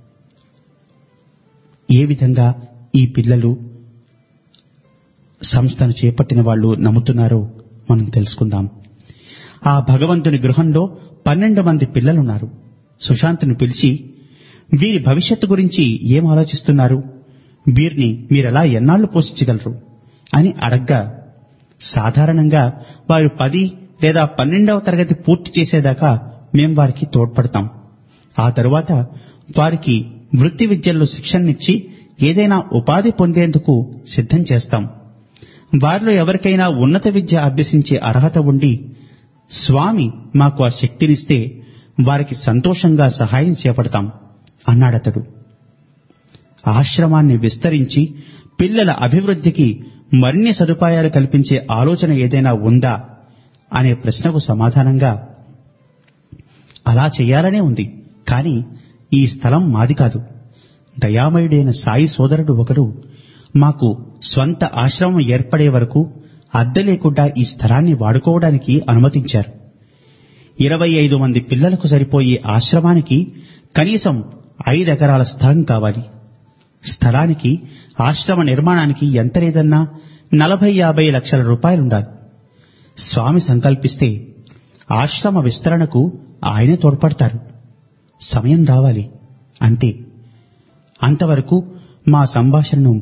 ఏ విధంగా ఈ పిల్లలు సంస్థను చేపట్టిన వాళ్ళు నమ్ముతున్నారో మనం తెలుసుకుందాం ఆ భగవంతుని గృహంలో పన్నెండు మంది పిల్లలున్నారు సుశాంత్ను పిలిచి వీరి భవిష్యత్తు గురించి ఏం ఆలోచిస్తున్నారు వీరిని మీరెలా ఎన్నాళ్లు పోషించగలరు అని అడగ్గా సాధారణంగా వారు పది లేదా పన్నెండవ తరగతి పూర్తి చేసేదాకా మేం వారికి తోడ్పడతాం ఆ తరువాత వారికి వృత్తి విద్యల్లో శిక్షణనిచ్చి ఏదైనా ఉపాధి పొందేందుకు సిద్ధం చేస్తాం వారిలో ఎవరికైనా ఉన్నత విద్య అభ్యసించే అర్హత ఉండి స్వామి మాకు ఆ శక్తినిస్తే వారికి సంతోషంగా సహాయం చేపడతాం అన్నాడతడు ఆశ్రమాన్ని విస్తరించి పిల్లల అభివృద్ధికి మరిన్ని సదుపాయాలు కల్పించే ఆలోచన ఏదైనా ఉందా అనే ప్రశ్నకు సమాధానంగా అలా చేయాలనే ఉంది కానీ ఈ స్థలం మాది కాదు దయామయుడైన సాయి సోదరుడు ఒకడు మాకు స్వంత ఆశ్రమం ఏర్పడే వరకు అద్దె లేకుండా ఈ స్థలాన్ని వాడుకోవడానికి అనుమతించారు ఇరవై ఐదు మంది పిల్లలకు సరిపోయే ఆశ్రమానికి కనీసం ఐదు ఎకరాల స్థలం కావాలి స్థలానికి ఆశ్రమ నిర్మాణానికి ఎంత లేదన్నా నలభై యాభై లక్షల రూపాయలుండాలి స్వామి సంకల్పిస్తే ఆశ్రమ విస్తరణకు ఆయనే తోడ్పడతారు సమయం రావాలి అంతే అంతవరకు మా సంభాషణను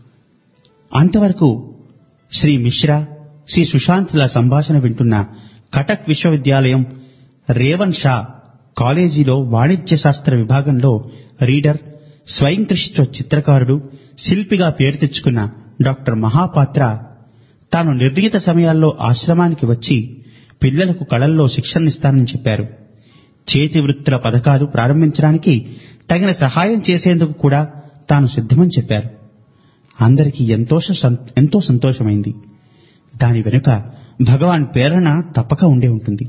అంతవరకు శ్రీ మిశ్రా శ్రీ సుశాంత్ల సంభాషణ వింటున్న కటక్ విశ్వవిద్యాలయం రేవన్ షా కాలేజీలో వాణిజ్య శాస్త్ర విభాగంలో రీడర్ స్వయం కృషితో చిత్రకారుడు శిల్పిగా పేరు తెచ్చుకున్న డాక్టర్ మహాపాత్ర తాను నిర్ణీత సమయాల్లో ఆశ్రమానికి వచ్చి పిల్లలకు కళల్లో శిక్షణనిస్తానని చెప్పారు చేతి వృత్తుల పథకాలు ప్రారంభించడానికి తగిన సహాయం చేసేందుకు కూడా తాను సిద్ధమని చెప్పారు అందరికీ ఎంతో సం- ఎంతో సంతోషమైంది దాని వెనుక భగవాన్ ప్రేరణ తప్పక ఉండే ఉంటుంది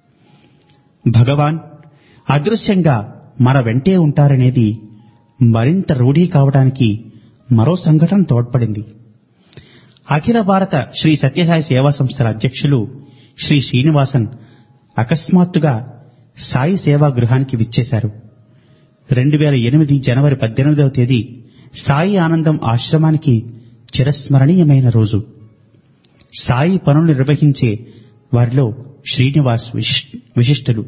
భగవాన్ అదృశ్యంగా మన వెంటే ఉంటారనేది మరింత రూఢీ కావడానికి మరో సంఘటన తోడ్పడింది అఖిల భారత శ్రీ సత్యసాయి సేవా సంస్థల అధ్యక్షులు శ్రీ శ్రీనివాసన్ అకస్మాత్తుగా సాయి సేవా గృహానికి విచ్చేశారు రెండు వేల ఎనిమిది జనవరి పద్దెనిమిదవ తేదీ సాయి ఆనందం ఆశ్రమానికి చిరస్మరణీయమైన రోజు సాయి పనులు నిర్వహించే వారిలో శ్రీనివాస్ విశిష్- విశిష్టులు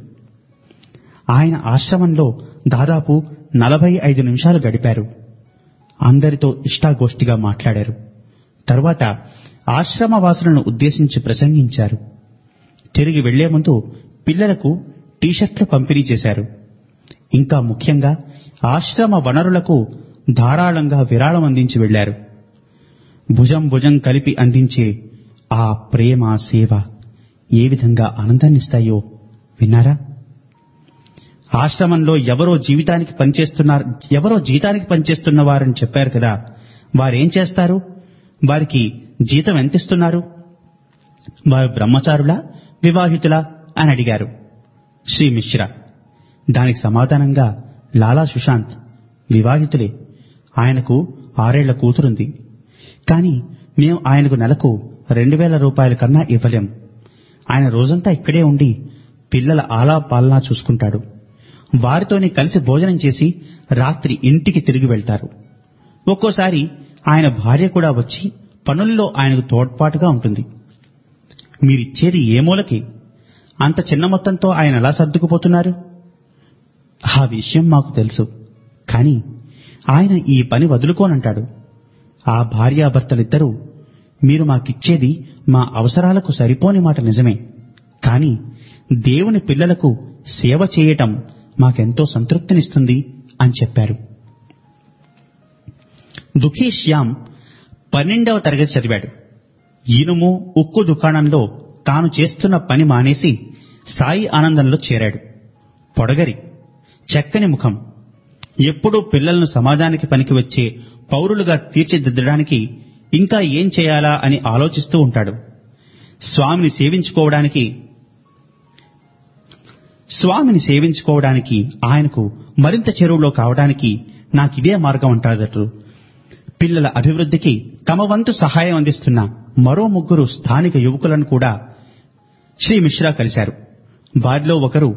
ఆయన ఆశ్రమంలో దాదాపు నలభై ఐదు నిమిషాలు గడిపారు అందరితో ఇష్టాగోష్ఠిగా మాట్లాడారు తరువాత ఆశ్రమవాసులను ఉద్దేశించి ప్రసంగించారు తిరిగి వెళ్లే ముందు పిల్లలకు టీషర్ట్లు పంపిణీ చేశారు ఇంకా ముఖ్యంగా ఆశ్రమ వనరులకు ధారాళంగా విరాళం అందించి వెళ్లారు భుజం భుజం కలిపి అందించే ఆ ప్రేమ సేవ ఏ విధంగా ఆనందాన్నిస్తాయో విన్నారా ఆశ్రమంలో ఎవరో జీవితానికి పనిచేస్తున్నారు ఎవరో జీతానికి పనిచేస్తున్న వారని చెప్పారు కదా వారేం చేస్తారు వారికి జీతం ఎంత ఇస్తున్నారు వారు బ్రహ్మచారులా వివాహితులా అని అడిగారు శ్రీ మిశ్రా దానికి సమాధానంగా లాలా సుశాంత్ వివాహితులే ఆయనకు ఆరేళ్ల కూతురుంది కానీ మేము ఆయనకు నెలకు రెండు వేల రూపాయల కన్నా ఇవ్వలేం ఆయన రోజంతా ఇక్కడే ఉండి పిల్లల ఆలా పాలనా చూసుకుంటాడు వారితోనే కలిసి భోజనం చేసి రాత్రి ఇంటికి తిరిగి వెళ్తారు ఒక్కోసారి ఆయన భార్య కూడా వచ్చి పనుల్లో ఆయనకు తోడ్పాటుగా ఉంటుంది మీరిచ్చేది ఏ మూలకి అంత చిన్న మొత్తంతో ఆయన ఎలా సర్దుకుపోతున్నారు ఆ విషయం మాకు తెలుసు కానీ ఆయన ఈ పని వదులుకోనంటాడు ఆ భార్యాభర్తలిద్దరూ మీరు మాకిచ్చేది మా అవసరాలకు సరిపోని మాట నిజమే కానీ దేవుని పిల్లలకు సేవ చేయటం మాకెంతో సంతృప్తినిస్తుంది అని చెప్పారు దుఃఖీ శ్యామ్ పన్నెండవ తరగతి చదివాడు ఇనుము ఉక్కు దుకాణంలో తాను చేస్తున్న పని మానేసి సాయి ఆనందంలో చేరాడు పొడగరి చక్కని ముఖం ఎప్పుడూ పిల్లలను సమాజానికి పనికి వచ్చే పౌరులుగా తీర్చిదిద్దడానికి ఇంకా ఏం చేయాలా అని ఆలోచిస్తూ ఉంటాడు స్వామిని సేవించుకోవడానికి స్వామిని సేవించుకోవడానికి ఆయనకు మరింత చెరువులో కావడానికి నాకిదే మార్గం అంటాడట పిల్లల అభివృద్ధికి తమ వంతు సహాయం అందిస్తున్న మరో ముగ్గురు స్థానిక యువకులను కూడా శ్రీ మిశ్రా కలిశారు వారిలో ఒకరు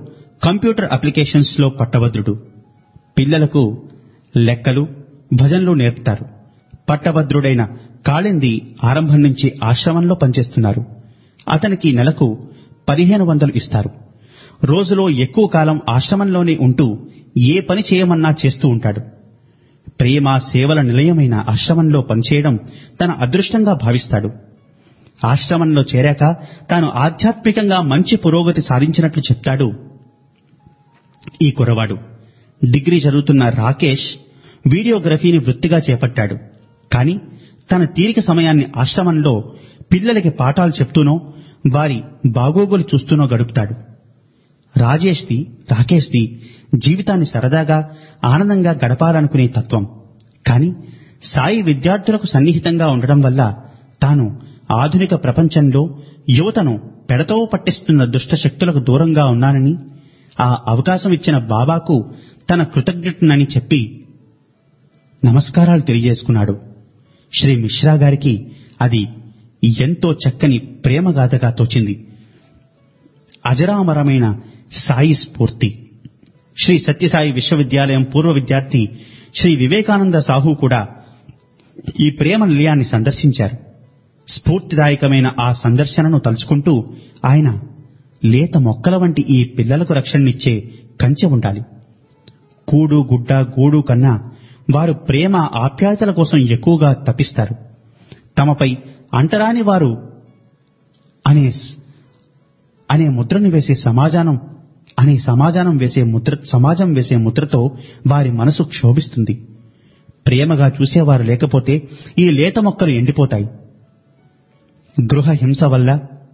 కంప్యూటర్ అప్లికేషన్స్ లో పట్టభద్రుడు పిల్లలకు లెక్కలు భజనలు నేర్పుతారు పట్టభద్రుడైన కాళింది ఆరంభం నుంచి ఆశ్రమంలో పనిచేస్తున్నారు అతనికి నెలకు పదిహేను వందలు ఇస్తారు రోజులో ఎక్కువ కాలం ఆశ్రమంలోనే ఉంటూ ఏ పని చేయమన్నా చేస్తూ ఉంటాడు ప్రేమ సేవల నిలయమైన ఆశ్రమంలో పనిచేయడం తన అదృష్టంగా భావిస్తాడు ఆశ్రమంలో చేరాక తాను ఆధ్యాత్మికంగా మంచి పురోగతి సాధించినట్లు చెప్తాడు ఈ కురవాడు డిగ్రీ చదువుతున్న రాకేష్ వీడియోగ్రఫీని వృత్తిగా చేపట్టాడు కానీ తన తీరిక సమయాన్ని ఆశ్రమంలో పిల్లలకి పాఠాలు చెప్తూనో వారి బాగోగులు చూస్తూనో గడుపుతాడు రాజేష్ది రాకేష్ది జీవితాన్ని సరదాగా ఆనందంగా గడపాలనుకునే తత్వం కానీ సాయి విద్యార్థులకు సన్నిహితంగా ఉండడం వల్ల తాను ఆధునిక ప్రపంచంలో యువతను పెడతో పట్టిస్తున్న దుష్ట శక్తులకు దూరంగా ఉన్నానని ఆ అవకాశం ఇచ్చిన బాబాకు తన కృతజ్ఞతనని చెప్పి నమస్కారాలు తెలియజేసుకున్నాడు శ్రీ మిశ్రా గారికి అది ఎంతో చక్కని ప్రేమగాథగా తోచింది అజరామరమైన సాయి స్ఫూర్తి శ్రీ సత్యసాయి విశ్వవిద్యాలయం పూర్వ విద్యార్థి శ్రీ వివేకానంద సాహు కూడా ఈ ప్రేమ నిలయాన్ని సందర్శించారు స్ఫూర్తిదాయకమైన ఆ సందర్శనను తలుచుకుంటూ ఆయన లేత మొక్కల వంటి ఈ పిల్లలకు రక్షణనిచ్చే కంచె ఉండాలి కూడు గుడ్డ గూడు కన్నా వారు ప్రేమ ఆప్యాయతల కోసం ఎక్కువగా తపిస్తారు తమపై అంటరాని వారు అనే అనే ముద్రను వేసే సమాజానం అనే సమాజానం వేసే ముద్ర సమాజం వేసే ముద్రతో వారి మనసు క్షోభిస్తుంది ప్రేమగా చూసేవారు లేకపోతే ఈ లేత మొక్కలు ఎండిపోతాయి గృహ హింస వల్ల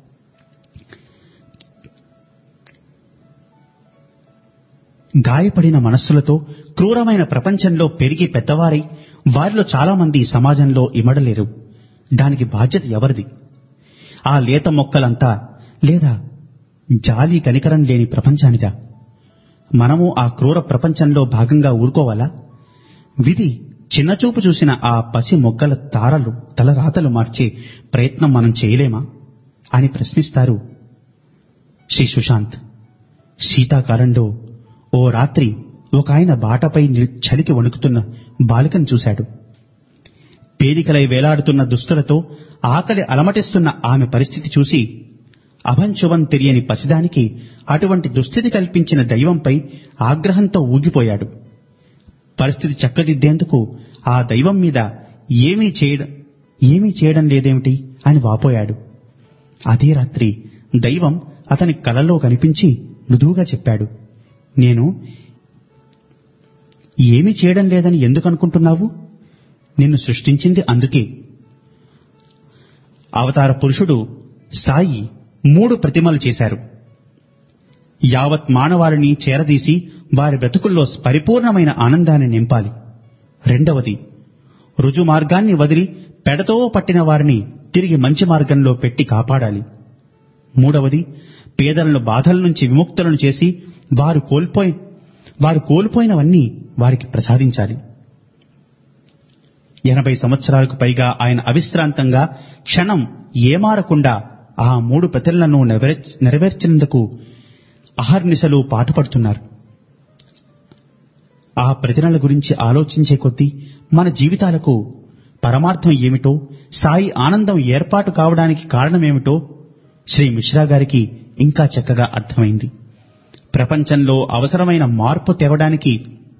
గాయపడిన మనస్సులతో క్రూరమైన ప్రపంచంలో పెరిగి పెద్దవారై వారిలో చాలా మంది సమాజంలో ఇమడలేరు దానికి బాధ్యత ఎవరిది ఆ లేత మొక్కలంతా లేదా జాలి కనికరం లేని ప్రపంచానిదా మనము ఆ క్రూర ప్రపంచంలో భాగంగా ఊరుకోవాలా విధి చిన్నచూపు చూసిన ఆ పసి మొగ్గల తారలు తలరాతలు మార్చే ప్రయత్నం మనం చేయలేమా అని ప్రశ్నిస్తారు శ్రీ సుశాంత్ శీతాకాలంలో ఓ రాత్రి ఒక ఆయన బాటపై నిల్- చలికి వణుకుతున్న బాలికను చూశాడు పేలికలై వేలాడుతున్న దుస్తులతో ఆకలి అలమటిస్తున్న ఆమె పరిస్థితి చూసి అభంశుభం తెలియని పసిదానికి అటువంటి దుస్థితి కల్పించిన దైవంపై ఆగ్రహంతో ఊగిపోయాడు పరిస్థితి చక్కదిద్దేందుకు ఆ దైవం మీద ఏమీ చేయడం ఏమీ చేయడం లేదేమిటి అని వాపోయాడు అదే రాత్రి దైవం అతని కలలో కనిపించి మృదువుగా చెప్పాడు నేను ఏమీ చేయడం లేదని ఎందుకు అనుకుంటున్నావు నిన్ను సృష్టించింది అందుకే అవతార పురుషుడు సాయి మూడు ప్రతిమలు చేశారు యావత్ మానవాళిని చేరదీసి వారి బ్రతుకుల్లో పరిపూర్ణమైన ఆనందాన్ని నింపాలి రెండవది రుజు మార్గాన్ని వదిలి పెడతో పట్టిన వారిని తిరిగి మంచి మార్గంలో పెట్టి కాపాడాలి మూడవది పేదలను బాధల నుంచి విముక్తులను చేసి వారు కోల్పోయి వారు కోల్పోయినవన్నీ వారికి ప్రసాదించాలి ఎనభై సంవత్సరాలకు పైగా ఆయన అవిశ్రాంతంగా క్షణం ఏమారకుండా ఆ మూడు ప్రతిలను నెరవేర్చ- నెరవేర్చినందుకు అహర్నిశలు పాటుపడుతున్నారు ఆ ప్రతినల గురించి ఆలోచించే కొద్దీ మన జీవితాలకు పరమార్థం ఏమిటో సాయి ఆనందం ఏర్పాటు కావడానికి కారణమేమిటో శ్రీ మిశ్రా గారికి ఇంకా చక్కగా అర్థమైంది ప్రపంచంలో అవసరమైన మార్పు తేవడానికి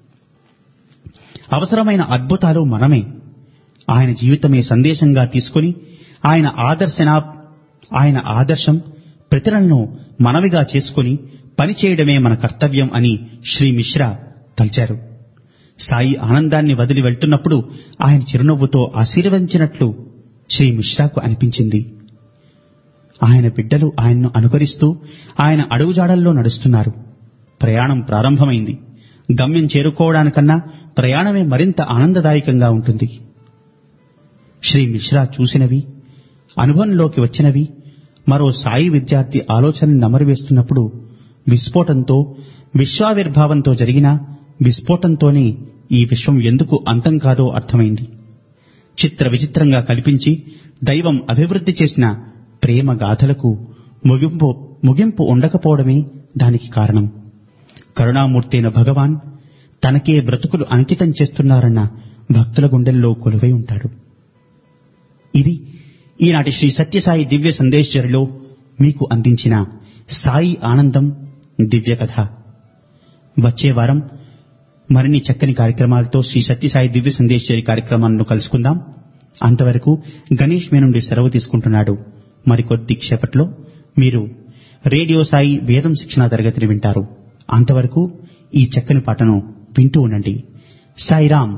అవసరమైన అద్భుతాలు మనమే ఆయన జీవితమే సందేశంగా తీసుకుని ఆయన ఆదర్శన ఆయన ఆదర్శం ప్రతిరలను మనవిగా చేసుకుని పనిచేయడమే మన కర్తవ్యం అని శ్రీ మిశ్రా తలిచారు సాయి ఆనందాన్ని వదిలి వెళ్తున్నప్పుడు ఆయన చిరునవ్వుతో ఆశీర్వదించినట్లు శ్రీ మిశ్రాకు అనిపించింది ఆయన బిడ్డలు ఆయన్ను అనుకరిస్తూ ఆయన అడుగుజాడల్లో నడుస్తున్నారు ప్రయాణం ప్రారంభమైంది గమ్యం చేరుకోవడానికన్నా ప్రయాణమే మరింత ఆనందదాయకంగా ఉంటుంది శ్రీ మిశ్రా చూసినవి అనుభవంలోకి వచ్చినవి మరో సాయి విద్యార్థి ఆలోచనని నమరువేస్తున్నప్పుడు విస్ఫోటంతో విశ్వావిర్భావంతో జరిగిన విస్ఫోటంతోనే ఈ విశ్వం ఎందుకు అంతం కాదో అర్థమైంది చిత్ర విచిత్రంగా కల్పించి దైవం అభివృద్ధి చేసిన ప్రేమ గాథలకు ముగింపు ముగింపు ఉండకపోవడమే దానికి కారణం కరుణామూర్తి అయిన భగవాన్ తనకే బ్రతుకులు అంకితం చేస్తున్నారన్న భక్తుల గుండెల్లో కొలువై ఉంటాడు ఇది ఈనాటి శ్రీ సత్యసాయి దివ్య సందేశ్వరిలో మీకు అందించిన సాయి ఆనందం దివ్య కథ వచ్చే వారం మరిన్ని చక్కని కార్యక్రమాలతో శ్రీ సత్యసాయి దివ్య సందేశ్వరి కార్యక్రమాలను కలుసుకుందాం అంతవరకు గణేష్ మీ నుండి సెలవు తీసుకుంటున్నాడు మరికొద్ది క్షేపట్లో మీరు రేడియో సాయి వేదం శిక్షణ తరగతిని వింటారు అంతవరకు ఈ చక్కని పాటను వింటూ ఉండండి సాయిరామ్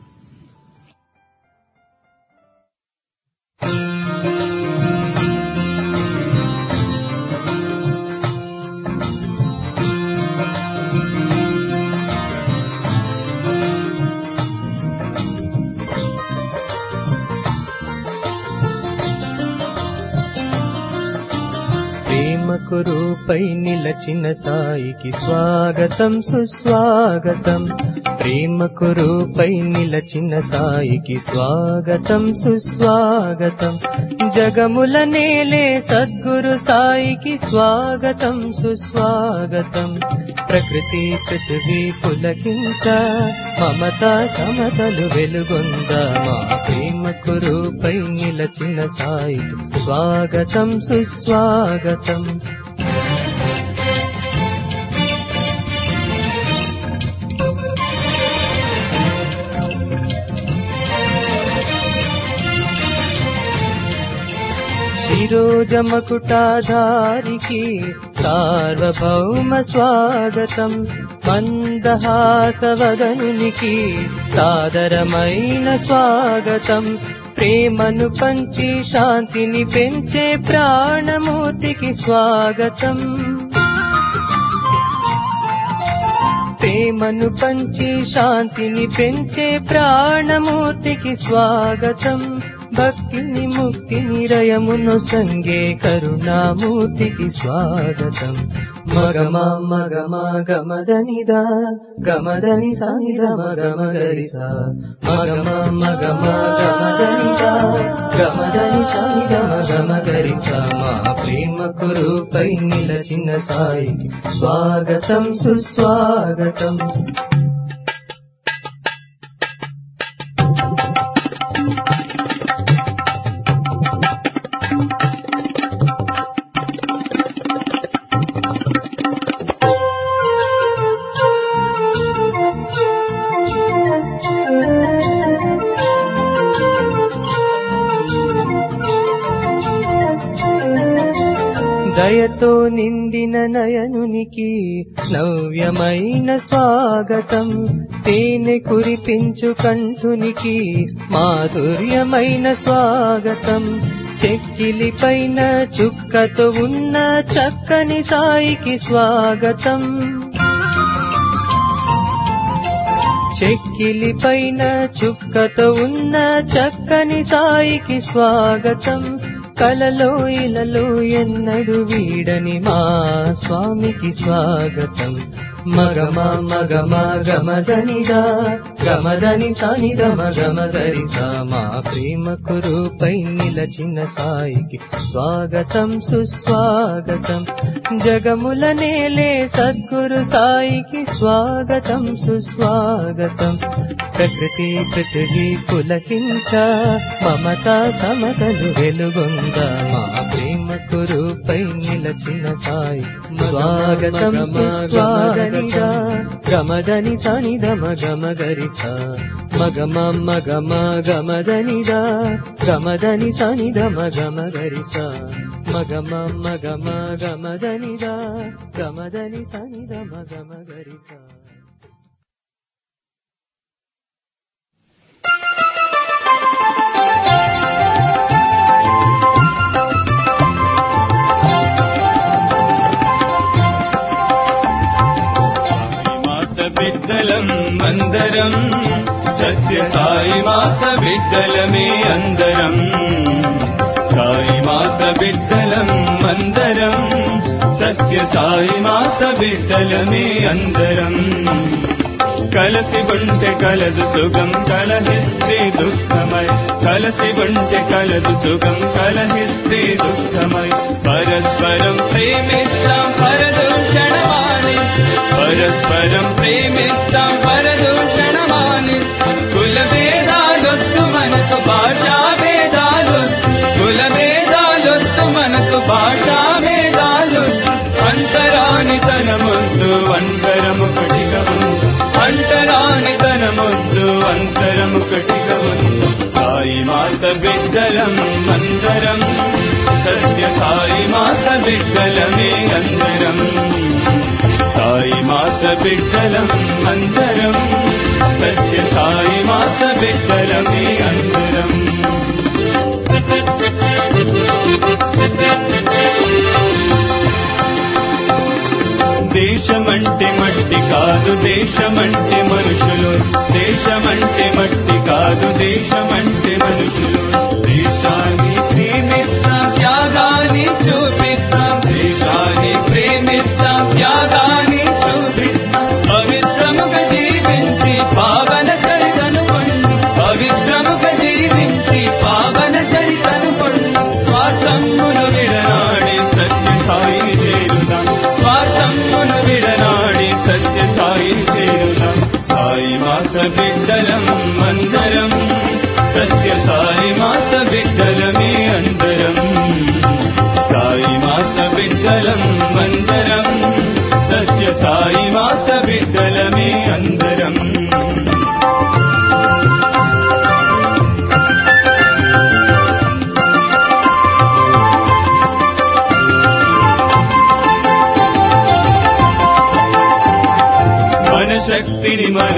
ప్రేమకు రూపై నిలచిన సాయికి స్వాగతం సుస్వాగతం ప్రేమకు రూపై నిలచిన సాయికి స్వాగతం సుస్వాగతం జగముల నేలే సద్గురు సాయికి స్వాగతం సుస్వాగతం ప్రకృతి పృథివీ పులకించ మమతా సమతలు వెలుగొంద మా ప్రేమకు రూపై నిలచిన సాయికి స్వాగతం సుస్వాగతం శిరోజమకుటాధారికి సార్వభౌమ స్వాగతం మందహాసవదనునికి సాదరమైన స్వాగతం ప్రేమను పంచి శాంతిని పెంచే ప్రాణమూర్తికి స్వాగతం ప్రేమను పంచి శాంతిని పెంచే ప్రాణమూర్తికి స్వాగతం భక్తిని ముక్తిని రయమును సంగే కరుణామూర్తికి స్వాగతం మగమా మగమా గమదనిదా గమదని సానిద మగమగరిస మగమా మగమా గమదనిదా గమదని సానిద మగమగరిస మా ప్రేమ కురుపై నిలచిన సాయికి స్వాగతం సుస్వాగతం దయతో నిండిన నయనునికి నవ్యమైన స్వాగతం తేనె కురిపించు కంఠునికి మాధుర్యమైన స్వాగతం చెక్కిలి పైన చుక్కతో ఉన్న చక్కని సాయికి స్వాగతం చెక్కిలి పైన చుక్కతో ఉన్న చక్కని సాయికి స్వాగతం కలలో ఇలలో ఎన్నడు వీడని మా స్వామికి స్వాగతం మగమ మగమ గమదనిదా గమదని సానిద మగమదరి మా ప్రేమ కురుపై నిలచిన సాయికి స్వాగతం సుస్వాగతం జగముల నేలే సద్గురు సాయికి స్వాగతం సుస్వాగతం ప్రకృతి పృథివీ పులకించ మమతా సమతలు వెలుగొంద మా ప్రేమ కురుపై నిలచిన సాయి స్వాగతం సుస్వాగనిగా గమదని సనిద మగమగరిస మగమ మగమ గమదనిదా గమదని సనిద మగమగరిస మగమ మగమ గమదనిదా గమదని సనిద మగమగరిస మాత బిడ్డలం అందరం సత్య సాయి మాత బిడ్డలమే అందరం సాయి మాత బిడ్డలం అందరం సత్య సాయి మాత బిడ్డలమే అందరం కలసి ఉంటే కలదు సుఖం కలహిస్తే దుఃఖమై కలసి ఉంటే కలదు సుఖం కలహిస్తే దుఃఖమై పరస్పరం ప్రేమిద్దాం పరదూషణ మాని పరస్పరం ప్రేమిస్తాం పరదూషణ మానిస్తాం కుల భేదాలొద్దు మనకు భాషా భేదాలొద్దు కుల భేదాలొద్దు మనకు భాషా భేదాలొద్దు అంతరాని తనమొద్దు అంతరము కటిగా ఉంది అంటరాని తనమొద్దు అంతరము కటిగా ఉంది సాయి మాత బిడ్డలం అందరం సత్య సాయి మాత బిడ్డలమే అందరం సాయి మాత బిడ్డలం అందరం సత్య సాయి మాత బిడ్డలమే అందరం దేశమంటే మట్టి కాదు దేశమంటే మనుషులు దేశమంటే మట్టి కాదు దేశమంటే మనుషులు దేశాన్ని ప్రేమిస్తాం త్యాగాన్ని చూపిస్తాం దేశాన్ని ప్రేమిస్తాం త్యాగాన్ని చూపిస్తాం పవిత్రముగా జీవించి పావన చరితను పొంది పవిత్రముగా జీవించి పావన చరితను పొంది స్వార్థమును విడనాడి సత్య సాయిని చేరుదాం స్వార్థమును విడనాడి సత్య సాయిని చేరుదాం సాయి మాత బిడ్డలం అందరం సత్య సాయి మాత బిడ్డలమే అందరం సాయి మాత బిడ్డలం అందరం సత్య సాయి మాత బిడ్డలమే అందరం మన శక్తిని మన